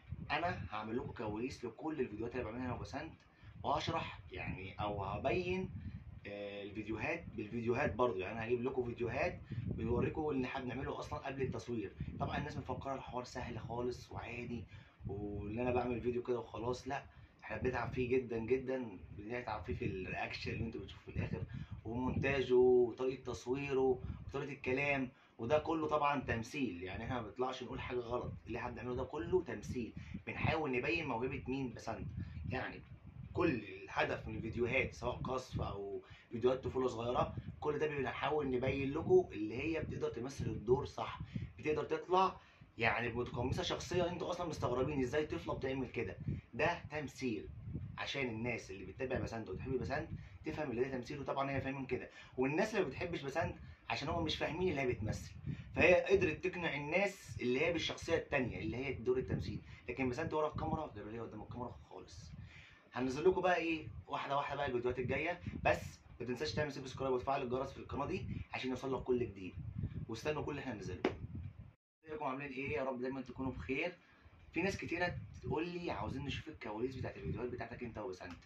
انا هعمل لكم كواليس لكل الفيديوهات اللي بعملها انا وبسنت وهشرح يعني او هبين آه، الفيديوهات بالفيديوهات برضو يعني انا هجيب لكم فيديوهات بيوريكم اللي احنا بنعمله اصلا قبل التصوير طبعا الناس مفكره الحوار سهل خالص وعادي واللي انا بعمل فيديو كده وخلاص لا احنا بنتعب فيه جدا جدا بنتعب فيه في الرياكشن اللي انتوا بتشوفوه في الاخر ومونتاجه وطريقه تصويره وطريقه الكلام وده كله طبعا تمثيل يعني احنا ما بنطلعش نقول حاجه غلط اللي احنا بنعمله ده كله تمثيل بنحاول نبين موهبه مين بسنت يعني كل الهدف من الفيديوهات سواء قصف او فيديوهات طفوله صغيره كل ده بنحاول نبين لكم اللي هي بتقدر تمثل الدور صح بتقدر تطلع يعني متقمصه شخصيه انتوا اصلا مستغربين ازاي طفله بتعمل كده ده تمثيل عشان الناس اللي بتتابع بسنت وتحب بسنت تفهم اللي ده تمثيل وطبعا هي فاهمين كده والناس اللي ما بتحبش بسنت عشان هم مش فاهمين اللي هي بتمثل فهي قدرت تقنع الناس اللي هي بالشخصيه التانية اللي هي دور التمثيل لكن بسنت ورا الكاميرا غير اللي هي قدام الكاميرا خالص هنزل لكم بقى ايه واحده واحده بقى الفيديوهات الجايه بس ما تنساش تعمل سبسكرايب وتفعل الجرس في القناه دي عشان يوصلك كل جديد واستنوا كل اللي احنا هننزله ازيكم عاملين ايه يا رب دايما تكونوا بخير في ناس كتيره تقول لي عاوزين نشوف الكواليس بتاعت الفيديوهات بتاعتك انت وبسنت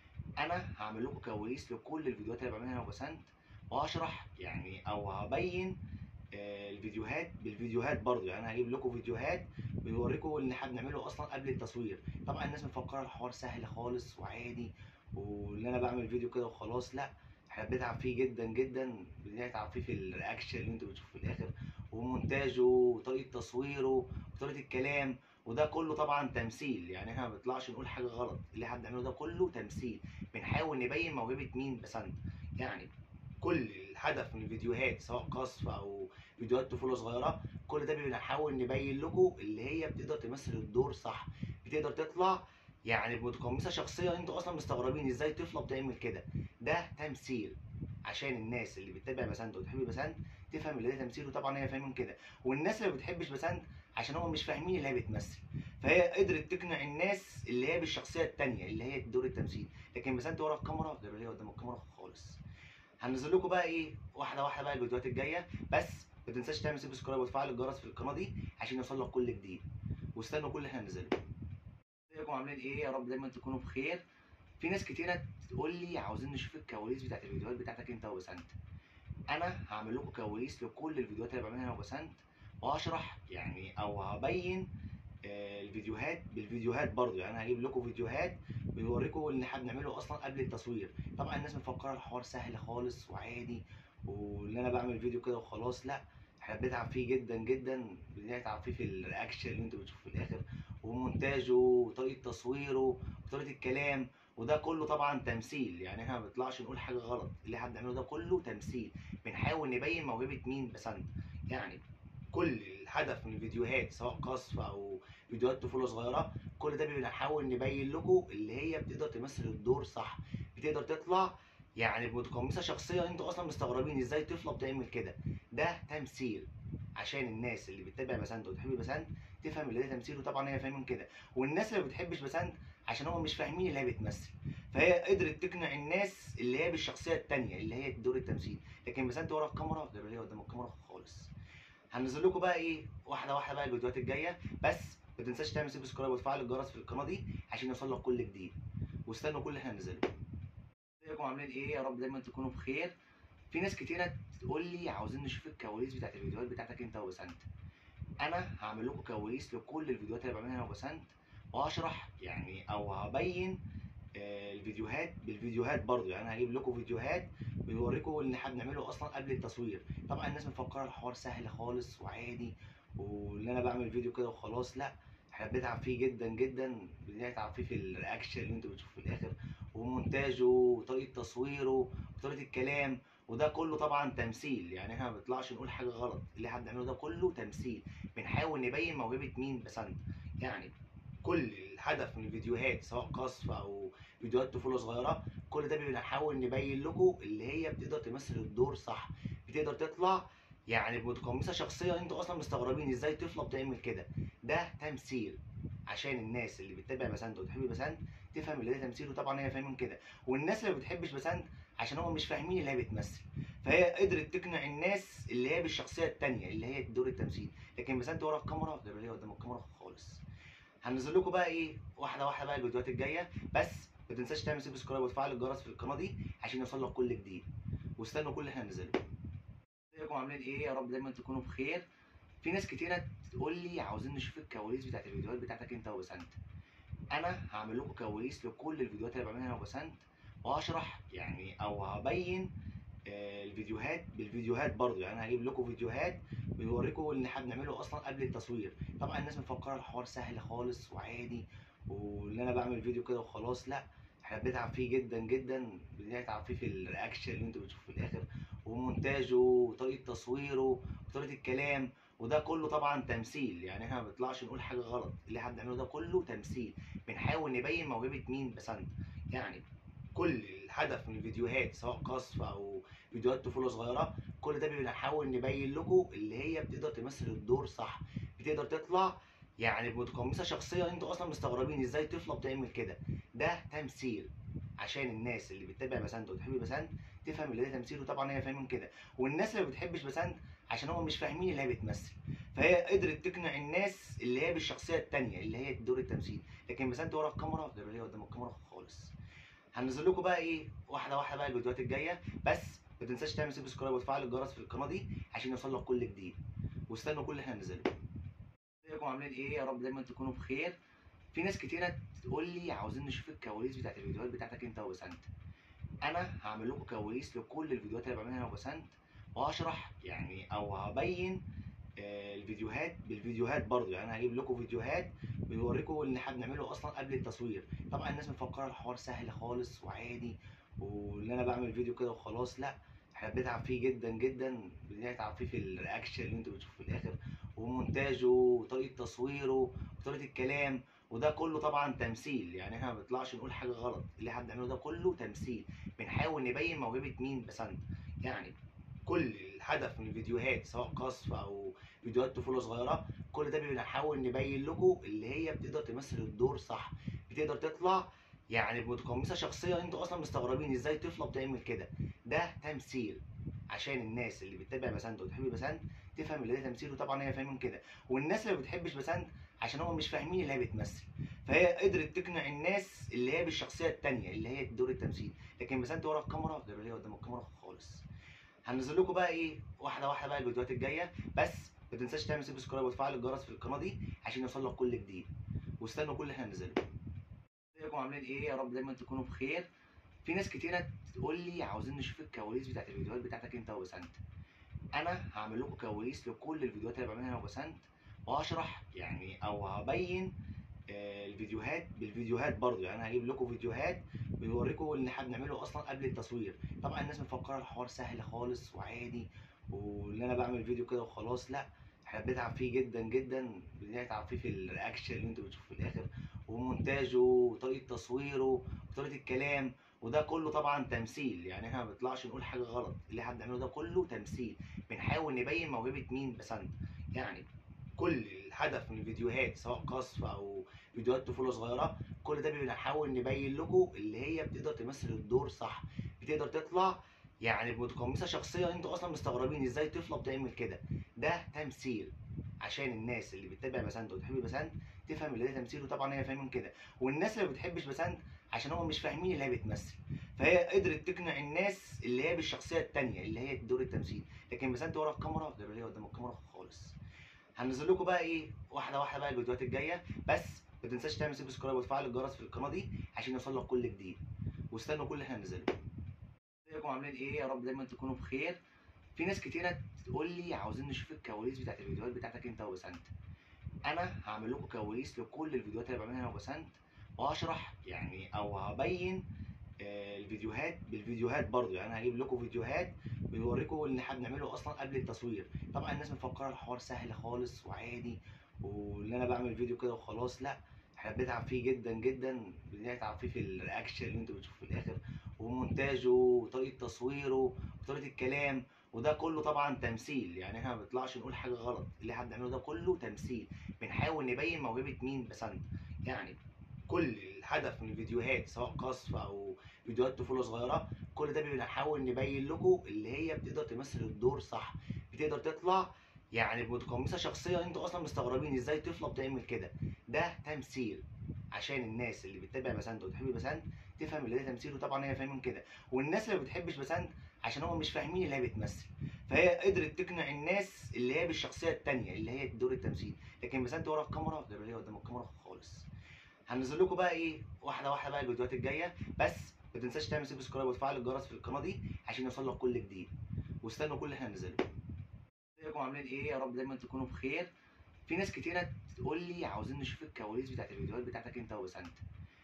انا هعمل لكم كواليس لكل الفيديوهات اللي بعملها انا وبسنت وهشرح يعني او هبين آه، الفيديوهات بالفيديوهات برضو يعني انا هجيب لكم فيديوهات بيوريكم اللي احنا بنعمله اصلا قبل التصوير طبعا الناس مفكره الحوار سهل خالص وعادي واللي انا بعمل فيديو كده وخلاص لا احنا بنتعب فيه جدا جدا بنتعب فيه في الرياكشن اللي انتوا بتشوفوه في الاخر ومونتاجه وطريقه تصويره وطريقه الكلام وده كله طبعا تمثيل يعني احنا ما بنطلعش نقول حاجه غلط اللي احنا بنعمله ده كله تمثيل بنحاول نبين موهبه مين بسنت يعني كل الهدف من الفيديوهات سواء قصف او فيديوهات طفوله صغيره كل ده بنحاول نبين لكم اللي هي بتقدر تمثل الدور صح بتقدر تطلع يعني متقمصه شخصيه انتوا اصلا مستغربين ازاي طفله بتعمل كده ده تمثيل عشان الناس اللي بتتابع بسنت وتحب بسنت تفهم اللي ده تمثيل وطبعا هي فاهمين كده والناس اللي ما بتحبش بسنت عشان هم مش فاهمين اللي هي بتمثل فهي قدرت تقنع الناس اللي هي بالشخصيه التانية اللي هي دور التمثيل لكن بسنت ورا الكاميرا غير اللي هي قدام الكاميرا خالص هنزل لكم بقى ايه واحده واحده بقى الفيديوهات الجايه بس ما تنساش تعمل سبسكرايب وتفعل الجرس في القناه دي عشان يوصل لك كل جديد واستنوا كل اللي احنا هننزله ازيكم عاملين ايه يا رب دايما تكونوا بخير في ناس كتيره تقول لي عاوزين نشوف الكواليس بتاعت الفيديوهات بتاعتك انت وبسنت انا هعمل لكم كواليس لكل الفيديوهات اللي بعملها انا وبسنت وهشرح يعني او هبين آه، الفيديوهات بالفيديوهات برضو يعني انا هجيب لكم فيديوهات بيوريكم اللي احنا بنعمله اصلا قبل التصوير طبعا الناس مفكره الحوار سهل خالص وعادي واللي انا بعمل فيديو كده وخلاص لا احنا بنتعب فيه جدا جدا بنتعب فيه في الرياكشن اللي انتوا بتشوفوه في الاخر ومونتاجه وطريقه تصويره وطريقه الكلام وده كله طبعا تمثيل يعني احنا ما بنطلعش نقول حاجه غلط اللي احنا بنعمله ده كله تمثيل بنحاول نبين موهبه مين بسنت يعني كل الهدف من الفيديوهات سواء قصف او فيديوهات طفوله صغيره كل ده بنحاول نبين لكم اللي هي بتقدر تمثل الدور صح بتقدر تطلع يعني متقمصه شخصيه انتوا اصلا مستغربين ازاي طفله بتعمل كده ده تمثيل عشان الناس اللي بتتابع بسنت وتحب بسنت تفهم اللي ده تمثيل وطبعا هي فاهمين كده والناس اللي ما بتحبش بسنت عشان هم مش فاهمين اللي هي بتمثل فهي قدرت تقنع الناس اللي هي بالشخصيه التانية اللي هي دور التمثيل لكن بسنت ورا الكاميرا غير اللي هي قدام الكاميرا خالص هنزل لكم بقى ايه واحده واحده بقى الفيديوهات الجايه بس ما تنساش تعمل سبسكرايب وتفعل الجرس في القناه دي عشان يوصل لك كل جديد واستنوا كل اللي احنا هننزله ازيكم عاملين ايه يا رب دايما تكونوا بخير في ناس كتيره تقول لي عاوزين نشوف الكواليس بتاعت الفيديوهات بتاعتك انت وبسنت انا هعمل لكم كواليس لكل الفيديوهات اللي بعملها انا وبسنت وهشرح يعني او هبين آه، الفيديوهات بالفيديوهات برضو يعني انا هجيب لكم فيديوهات بيوريكم اللي احنا بنعمله اصلا قبل التصوير طبعا الناس مفكره الحوار سهل خالص وعادي واللي انا بعمل فيديو كده وخلاص لا احنا بنتعب فيه جدا جدا بنتعب فيه في الرياكشن اللي انتوا بتشوفوه في الاخر ومونتاجه وطريقه تصويره وطريقه الكلام وده كله طبعا تمثيل يعني احنا ما بنطلعش نقول حاجه غلط اللي احنا بنعمله ده كله تمثيل بنحاول نبين موهبه مين بسنت يعني كل الهدف من الفيديوهات سواء قصف او فيديوهات طفوله صغيره كل ده بنحاول نبين لكم اللي هي بتقدر تمثل الدور صح بتقدر تطلع يعني متقمصه شخصيه انتوا اصلا مستغربين ازاي طفله بتعمل كده ده تمثيل عشان الناس اللي بتتابع بسنت وتحب بسنت تفهم اللي ده تمثيل وطبعا هي فاهمين كده والناس اللي ما بتحبش بسنت عشان هم مش فاهمين اللي هي بتمثل فهي قدرت تقنع الناس اللي هي بالشخصيه التانية اللي هي دور التمثيل لكن بسنت ورا الكاميرا غير اللي هي قدام الكاميرا خالص هنزل لكم بقى ايه واحده واحده بقى الفيديوهات الجايه بس ما تنساش تعمل سبسكرايب وتفعل الجرس في القناه دي عشان يوصل لك كل جديد واستنوا كل اللي احنا هننزله ازيكم عاملين ايه يا رب دايما تكونوا بخير في ناس كتيره تقول لي عاوزين نشوف الكواليس بتاعت الفيديوهات بتاعتك انت وبسنت انا هعمل لكم كواليس لكل الفيديوهات اللي بعملها انا وبسنت وهشرح يعني او هبين آه، الفيديوهات بالفيديوهات برضو يعني انا هجيب لكم فيديوهات بيوريكم اللي احنا بنعمله اصلا قبل التصوير طبعا الناس مفكره الحوار سهل خالص وعادي واللي انا بعمل فيديو كده وخلاص لا احنا بنتعب فيه جدا جدا بنتعب فيه في الرياكشن اللي انتوا بتشوفوه في الاخر ومونتاجه وطريقه تصويره وطريقه الكلام وده كله طبعا تمثيل يعني احنا ما بنطلعش نقول حاجه غلط اللي احنا بنعمله ده كله تمثيل بنحاول نبين موهبه مين بسنت يعني كل الهدف من الفيديوهات سواء قصف او فيديوهات طفوله صغيره كل ده بنحاول نبين لكم اللي هي بتقدر تمثل الدور صح بتقدر تطلع يعني متقمصه شخصيه انتوا اصلا مستغربين ازاي طفله بتعمل كده ده تمثيل عشان الناس اللي بتتابع بسنت وتحب بسنت تفهم اللي ده تمثيل وطبعا هي فاهمين كده والناس اللي ما بتحبش بسنت عشان هم مش فاهمين اللي هي بتمثل فهي قدرت تقنع الناس اللي هي بالشخصيه التانية اللي هي دور التمثيل لكن بسنت ورا الكاميرا غير اللي هي قدام الكاميرا خالص هنزل لكم بقى ايه واحده واحده بقى الفيديوهات الجايه بس ما تنساش تعمل سبسكرايب وتفعل الجرس في القناه دي عشان يوصل لك كل جديد واستنوا كل اللي احنا هننزله ازيكم عاملين ايه يا رب دايما تكونوا بخير في ناس كتيره تقول لي عاوزين نشوف الكواليس بتاعت الفيديوهات بتاعتك انت وبسنت انا هعمل لكم كواليس لكل الفيديوهات اللي بعملها انا وبسنت وهشرح يعني او هبين آه، الفيديوهات بالفيديوهات برضو يعني انا هجيب لكم فيديوهات بيوريكم اللي احنا بنعمله اصلا قبل التصوير طبعا الناس مفكره الحوار سهل خالص وعادي واللي انا بعمل فيديو كده وخلاص لا احنا بنتعب فيه جدا جدا بنتعب فيه في الرياكشن اللي انتوا بتشوفوه في الاخر ومونتاجه وطريقه تصويره وطريقه الكلام وده كله طبعا تمثيل يعني احنا ما بنطلعش نقول حاجه غلط اللي احنا بنعمله ده كله تمثيل بنحاول نبين موهبه مين بسنت يعني كل الهدف من الفيديوهات سواء قصف او فيديوهات طفوله صغيره كل ده بنحاول نبين لكم اللي هي بتقدر تمثل الدور صح بتقدر تطلع يعني متقمصه شخصيه انتوا اصلا مستغربين ازاي طفله بتعمل كده ده تمثيل عشان الناس اللي بتتابع بسنت وتحب بسنت تفهم اللي ده تمثيل وطبعا هي فاهمين كده والناس اللي ما بتحبش بسنت عشان هم مش فاهمين اللي هي بتمثل فهي قدرت تقنع الناس اللي هي بالشخصيه التانية اللي هي دور التمثيل لكن بسنت ورا الكاميرا غير اللي هي قدام الكاميرا خالص هنزل لكم بقى ايه واحده واحده بقى الفيديوهات الجايه بس ما تنساش تعمل سبسكرايب وتفعل الجرس في القناه دي عشان يوصلك كل جديد واستنوا كل اللي احنا هننزله ازيكم عاملين ايه يا رب دايما تكونوا بخير في ناس كتيره تقول لي عاوزين نشوف الكواليس بتاعت الفيديوهات بتاعتك انت وبسنت انا هعمل لكم كواليس لكل الفيديوهات اللي بعملها انا وبسنت وهشرح يعني او هبين آه، الفيديوهات بالفيديوهات برضو يعني انا هجيب لكم فيديوهات بيوريكم اللي احنا بنعمله اصلا قبل التصوير طبعا الناس مفكره الحوار سهل خالص وعادي واللي انا بعمل فيديو كده وخلاص لا احنا بنتعب فيه جدا جدا بنتعب فيه في الرياكشن اللي انتوا بتشوفوه في الاخر ومونتاجه وطريقه تصويره وطريقه الكلام وده كله طبعا تمثيل يعني احنا ما بنطلعش نقول حاجه غلط اللي احنا بنعمله ده كله تمثيل بنحاول نبين موهبه مين بسنت يعني كل الهدف من الفيديوهات سواء قصف او فيديوهات طفوله صغيره كل ده بنحاول نبين لكم اللي هي بتقدر تمثل الدور صح بتقدر تطلع يعني متقمصه شخصيه انتوا اصلا مستغربين ازاي طفله بتعمل كده ده تمثيل عشان الناس اللي بتتابع بسنت وتحب بسنت تفهم اللي ده تمثيل وطبعا هي فاهمين كده والناس اللي ما بتحبش بسنت عشان هم مش فاهمين اللي هي بتمثل فهي قدرت تقنع الناس اللي هي بالشخصيه التانية اللي هي دور التمثيل لكن بسنت ورا الكاميرا غير اللي هي قدام الكاميرا خالص هنزل لكم بقى ايه واحده واحده بقى الفيديوهات الجايه بس ما تنساش تعمل سبسكرايب وتفعل الجرس في القناه دي عشان يوصلك كل جديد واستنوا كل اللي احنا هننزله ازيكم عاملين ايه يا رب دايما تكونوا بخير في ناس كتيره تقول لي عاوزين نشوف الكواليس بتاعت الفيديوهات بتاعتك انت وبسنت انا هعمل لكم كواليس لكل الفيديوهات اللي بعملها انا وبسنت وهشرح يعني او هبين آه، الفيديوهات بالفيديوهات برضو يعني انا هجيب لكم فيديوهات بيوريكم اللي احنا بنعمله اصلا قبل التصوير طبعا الناس مفكره الحوار سهل خالص وعادي واللي انا بعمل فيديو كده وخلاص لا احنا بنتعب فيه جدا جدا بنتعب فيه في الرياكشن اللي انتوا بتشوفوه في الاخر ومونتاجه وطريقه تصويره وطريقه الكلام وده كله طبعا تمثيل يعني احنا ما بنطلعش نقول حاجه غلط اللي احنا بنعمله ده كله تمثيل بنحاول نبين موهبه مين بسنت يعني كل الهدف من الفيديوهات سواء قصف او فيديوهات طفوله صغيره كل ده بنحاول نبين لكم اللي هي بتقدر تمثل الدور صح بتقدر تطلع يعني متقمصه شخصيه انتوا اصلا مستغربين ازاي طفله بتعمل كده ده تمثيل عشان الناس اللي بتتابع بسنت وتحب بسنت تفهم اللي ده تمثيل وطبعا هي فاهمين كده والناس اللي ما بتحبش بسنت عشان هم مش فاهمين اللي هي بتمثل فهي قدرت تقنع الناس اللي هي بالشخصيه التانية اللي هي دور التمثيل لكن بسنت ورا الكاميرا غير اللي هي قدام الكاميرا خالص هنزل لكم بقى ايه واحده واحده بقى الفيديوهات الجايه بس ما تنساش تعمل سبسكرايب وتفعل الجرس في القناه دي عشان يوصلك كل جديد واستنوا كل اللي احنا هننزله ازيكم عاملين ايه يا رب دايما تكونوا بخير في ناس كتيره تقول لي عاوزين نشوف الكواليس بتاعت الفيديوهات بتاعتك انت وبسنت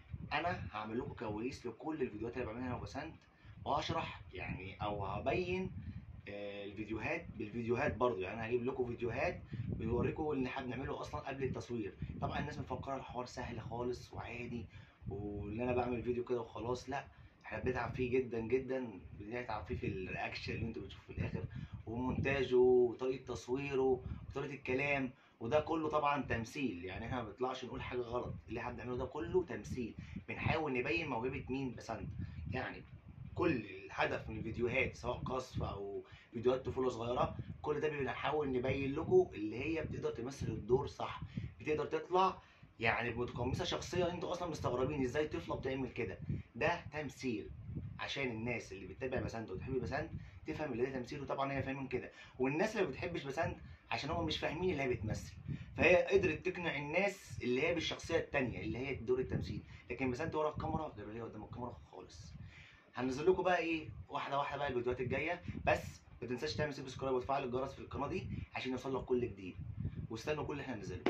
انا هعمل لكم كواليس لكل الفيديوهات اللي بعملها انا وبسنت وهشرح يعني او هبين آه، الفيديوهات بالفيديوهات برضو يعني انا هجيب لكم فيديوهات بيوريكم اللي احنا بنعمله اصلا قبل التصوير طبعا الناس مفكره الحوار سهل خالص وعادي واللي انا بعمل فيديو كده وخلاص لا احنا بنتعب فيه جدا جدا بنتعب فيه في الرياكشن اللي انتوا بتشوفوه في الاخر ومونتاجه وطريقه تصويره وطريقه الكلام وده كله طبعا تمثيل يعني احنا ما بنطلعش نقول حاجه غلط اللي احنا بنعمله ده كله تمثيل بنحاول نبين موهبه مين بسنت يعني كل الهدف من الفيديوهات سواء قصف او فيديوهات طفوله صغيره كل ده بنحاول نبين لكم اللي هي بتقدر تمثل الدور صح بتقدر تطلع يعني متقمصه شخصيه انتوا اصلا مستغربين ازاي طفله بتعمل كده ده تمثيل عشان الناس اللي بتتابع بسنت وتحب بسنت تفهم اللي ده تمثيل وطبعا هي فاهمين كده والناس اللي ما بتحبش بسنت عشان هم مش فاهمين اللي هي بتمثل فهي قدرت تقنع الناس اللي هي بالشخصيه التانية اللي هي دور التمثيل لكن بسنت ورا الكاميرا غير اللي هي قدام الكاميرا خالص هنزل لكم بقى ايه واحده واحده بقى الفيديوهات الجايه بس ما تنساش تعمل سبسكرايب وتفعل الجرس في القناه دي عشان يوصلك كل جديد واستنوا كل اللي احنا هننزله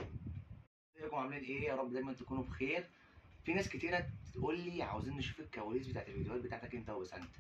ازيكم عاملين ايه يا رب دايما تكونوا بخير في ناس كتيره تقول لي عاوزين نشوف الكواليس بتاعت الفيديوهات بتاعتك انت وبسنت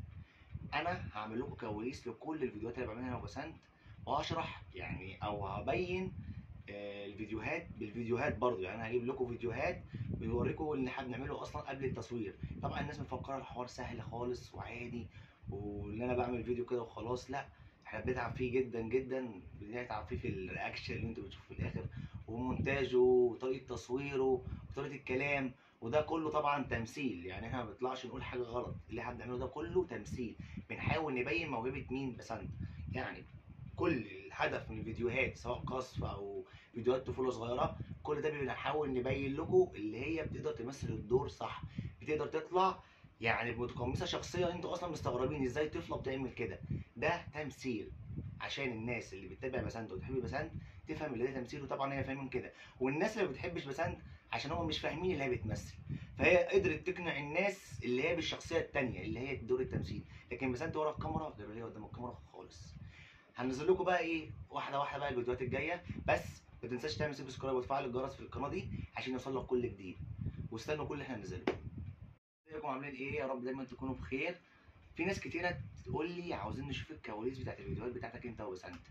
انا هعمل لكم كواليس لكل الفيديوهات اللي بعملها انا وبسنت وهشرح يعني او هبين آه، الفيديوهات بالفيديوهات برضو يعني انا هجيب لكم فيديوهات بيوريكم اللي احنا بنعمله اصلا قبل التصوير طبعا الناس مفكره الحوار سهل خالص وعادي وان انا بعمل فيديو كده وخلاص لا احنا بنتعب فيه جدا جدا بنتعب فيه في الرياكشن اللي انتوا بتشوفوه في الاخر ومونتاجه وطريقه تصويره وطريقه الكلام وده كله طبعا تمثيل يعني احنا ما بنطلعش نقول حاجه غلط اللي احنا بنعمله ده كله تمثيل بنحاول نبين موهبه مين بسنت يعني كل الهدف من الفيديوهات سواء قصف او فيديوهات طفوله صغيره كل ده بنحاول نبين لكم اللي هي بتقدر تمثل الدور صح بتقدر تطلع يعني متقمصه شخصيه انتوا اصلا مستغربين ازاي طفله بتعمل كده ده تمثيل عشان الناس اللي بتتابع بسنت وتحب بسنت تفهم اللي ده تمثيل وطبعا هي فاهمين كده والناس اللي ما بتحبش بسنت عشان هم مش فاهمين اللي هي بتمثل فهي قدرت تقنع الناس اللي هي بالشخصيه التانية اللي هي دور التمثيل لكن بسنت ورا الكاميرا غير اللي هي قدام الكاميرا خالص هنزل لكم بقى ايه واحده واحده بقى الفيديوهات الجايه بس ما تنساش تعمل سبسكرايب وتفعل الجرس في القناه دي عشان يوصلك كل جديد واستنوا كل اللي احنا هننزله ازيكم عاملين ايه يا رب دايما تكونوا بخير في ناس كتيره تقول لي عاوزين نشوف الكواليس بتاعت الفيديوهات بتاعتك انت وبسنت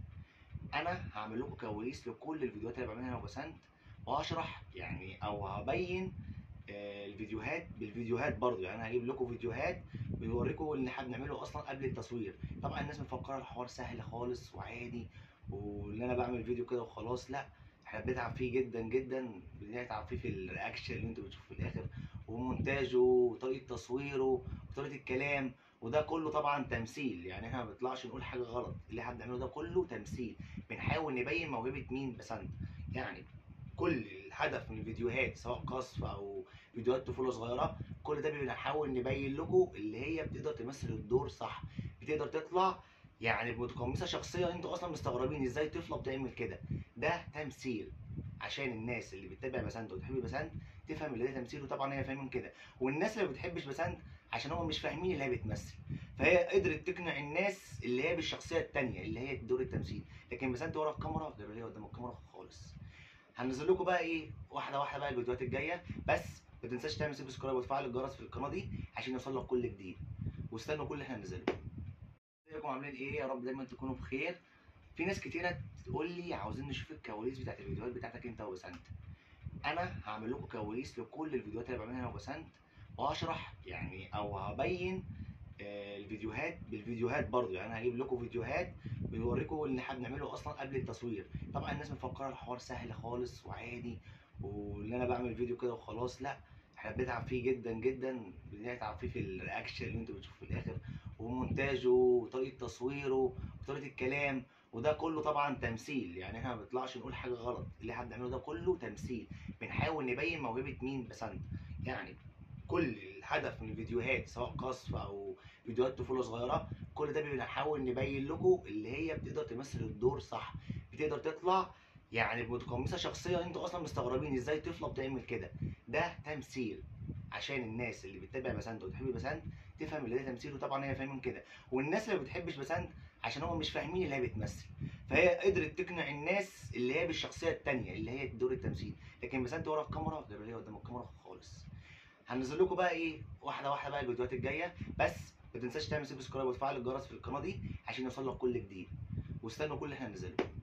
انا هعمل لكم كواليس لكل الفيديوهات اللي بعملها انا وبسنت وهشرح يعني او هبين آه، الفيديوهات بالفيديوهات برضو يعني انا هجيب لكم فيديوهات بيوريكم اللي احنا بنعمله اصلا قبل التصوير طبعا الناس مفكره الحوار سهل خالص وعادي وان انا بعمل فيديو كده وخلاص لا احنا بنتعب فيه جدا جدا بنتعب فيه في الرياكشن اللي انتوا بتشوفوه في الاخر ومونتاجه وطريقه تصويره وطريقه الكلام وده كله طبعا تمثيل يعني احنا ما بنطلعش نقول حاجه غلط اللي احنا بنعمله ده كله تمثيل بنحاول نبين موهبه مين بسنت يعني كل الهدف من الفيديوهات سواء قصف او فيديوهات طفوله صغيره كل ده بنحاول نبين لكم اللي هي بتقدر تمثل الدور صح بتقدر تطلع يعني متقمصه شخصيه انتوا اصلا مستغربين ازاي طفله بتعمل كده ده تمثيل عشان الناس اللي بتتابع بسنت وتحب بسنت تفهم اللي ده تمثيل وطبعا هي فاهمين كده والناس اللي ما بتحبش بسنت عشان هم مش فاهمين اللي هي بتمثل فهي قدرت تقنع الناس اللي هي بالشخصيه التانية اللي هي دور التمثيل لكن بسنت ورا الكاميرا غير اللي هي قدام الكاميرا خالص هنزل لكم بقى ايه واحده واحده بقى الفيديوهات الجايه بس ما تنساش تعمل سبسكرايب وتفعل الجرس في القناه دي عشان يوصلك كل جديد واستنوا كل اللي احنا هننزله ازيكم عاملين ايه يا رب دايما تكونوا بخير في ناس كتيره تقول لي عاوزين نشوف الكواليس بتاعت الفيديوهات بتاعتك انت وبسنت انا هعمل لكم كواليس لكل الفيديوهات اللي بعملها انا وبسنت وهشرح يعني او هبين آه، الفيديوهات بالفيديوهات برضو يعني انا هجيب لكم فيديوهات بيوريكم اللي احنا بنعمله اصلا قبل التصوير طبعا الناس مفكره الحوار سهل خالص وعادي وان انا بعمل فيديو كده وخلاص لا احنا بنتعب فيه جدا جدا بنتعب فيه في الرياكشن اللي انتوا بتشوفوه في الاخر ومونتاجه وطريقه تصويره وطريقه الكلام وده كله طبعا تمثيل يعني احنا ما بنطلعش نقول حاجه غلط اللي احنا بنعمله ده كله تمثيل بنحاول نبين موهبه مين بسنت يعني كل الهدف من الفيديوهات سواء قصف او فيديوهات طفوله صغيره كل ده بنحاول نبين لكم اللي هي بتقدر تمثل الدور صح بتقدر تطلع يعني متقمصه شخصيه انتوا اصلا مستغربين ازاي طفله بتعمل كده ده تمثيل عشان الناس اللي بتتابع بسنت وتحب بسنت تفهم اللي ده تمثيل وطبعا هي فاهمين كده والناس اللي ما بتحبش بسنت عشان هم مش فاهمين اللي هي بتمثل فهي قدرت تقنع الناس اللي هي بالشخصيه التانية اللي هي دور التمثيل لكن بسنت ورا الكاميرا غير اللي هي قدام الكاميرا خالص هنزل لكم بقى ايه واحده واحده بقى الفيديوهات الجايه بس ما تنساش تعمل سبسكرايب وتفعل الجرس في القناه دي عشان يوصلك كل جديد واستنوا كل اللي احنا هننزله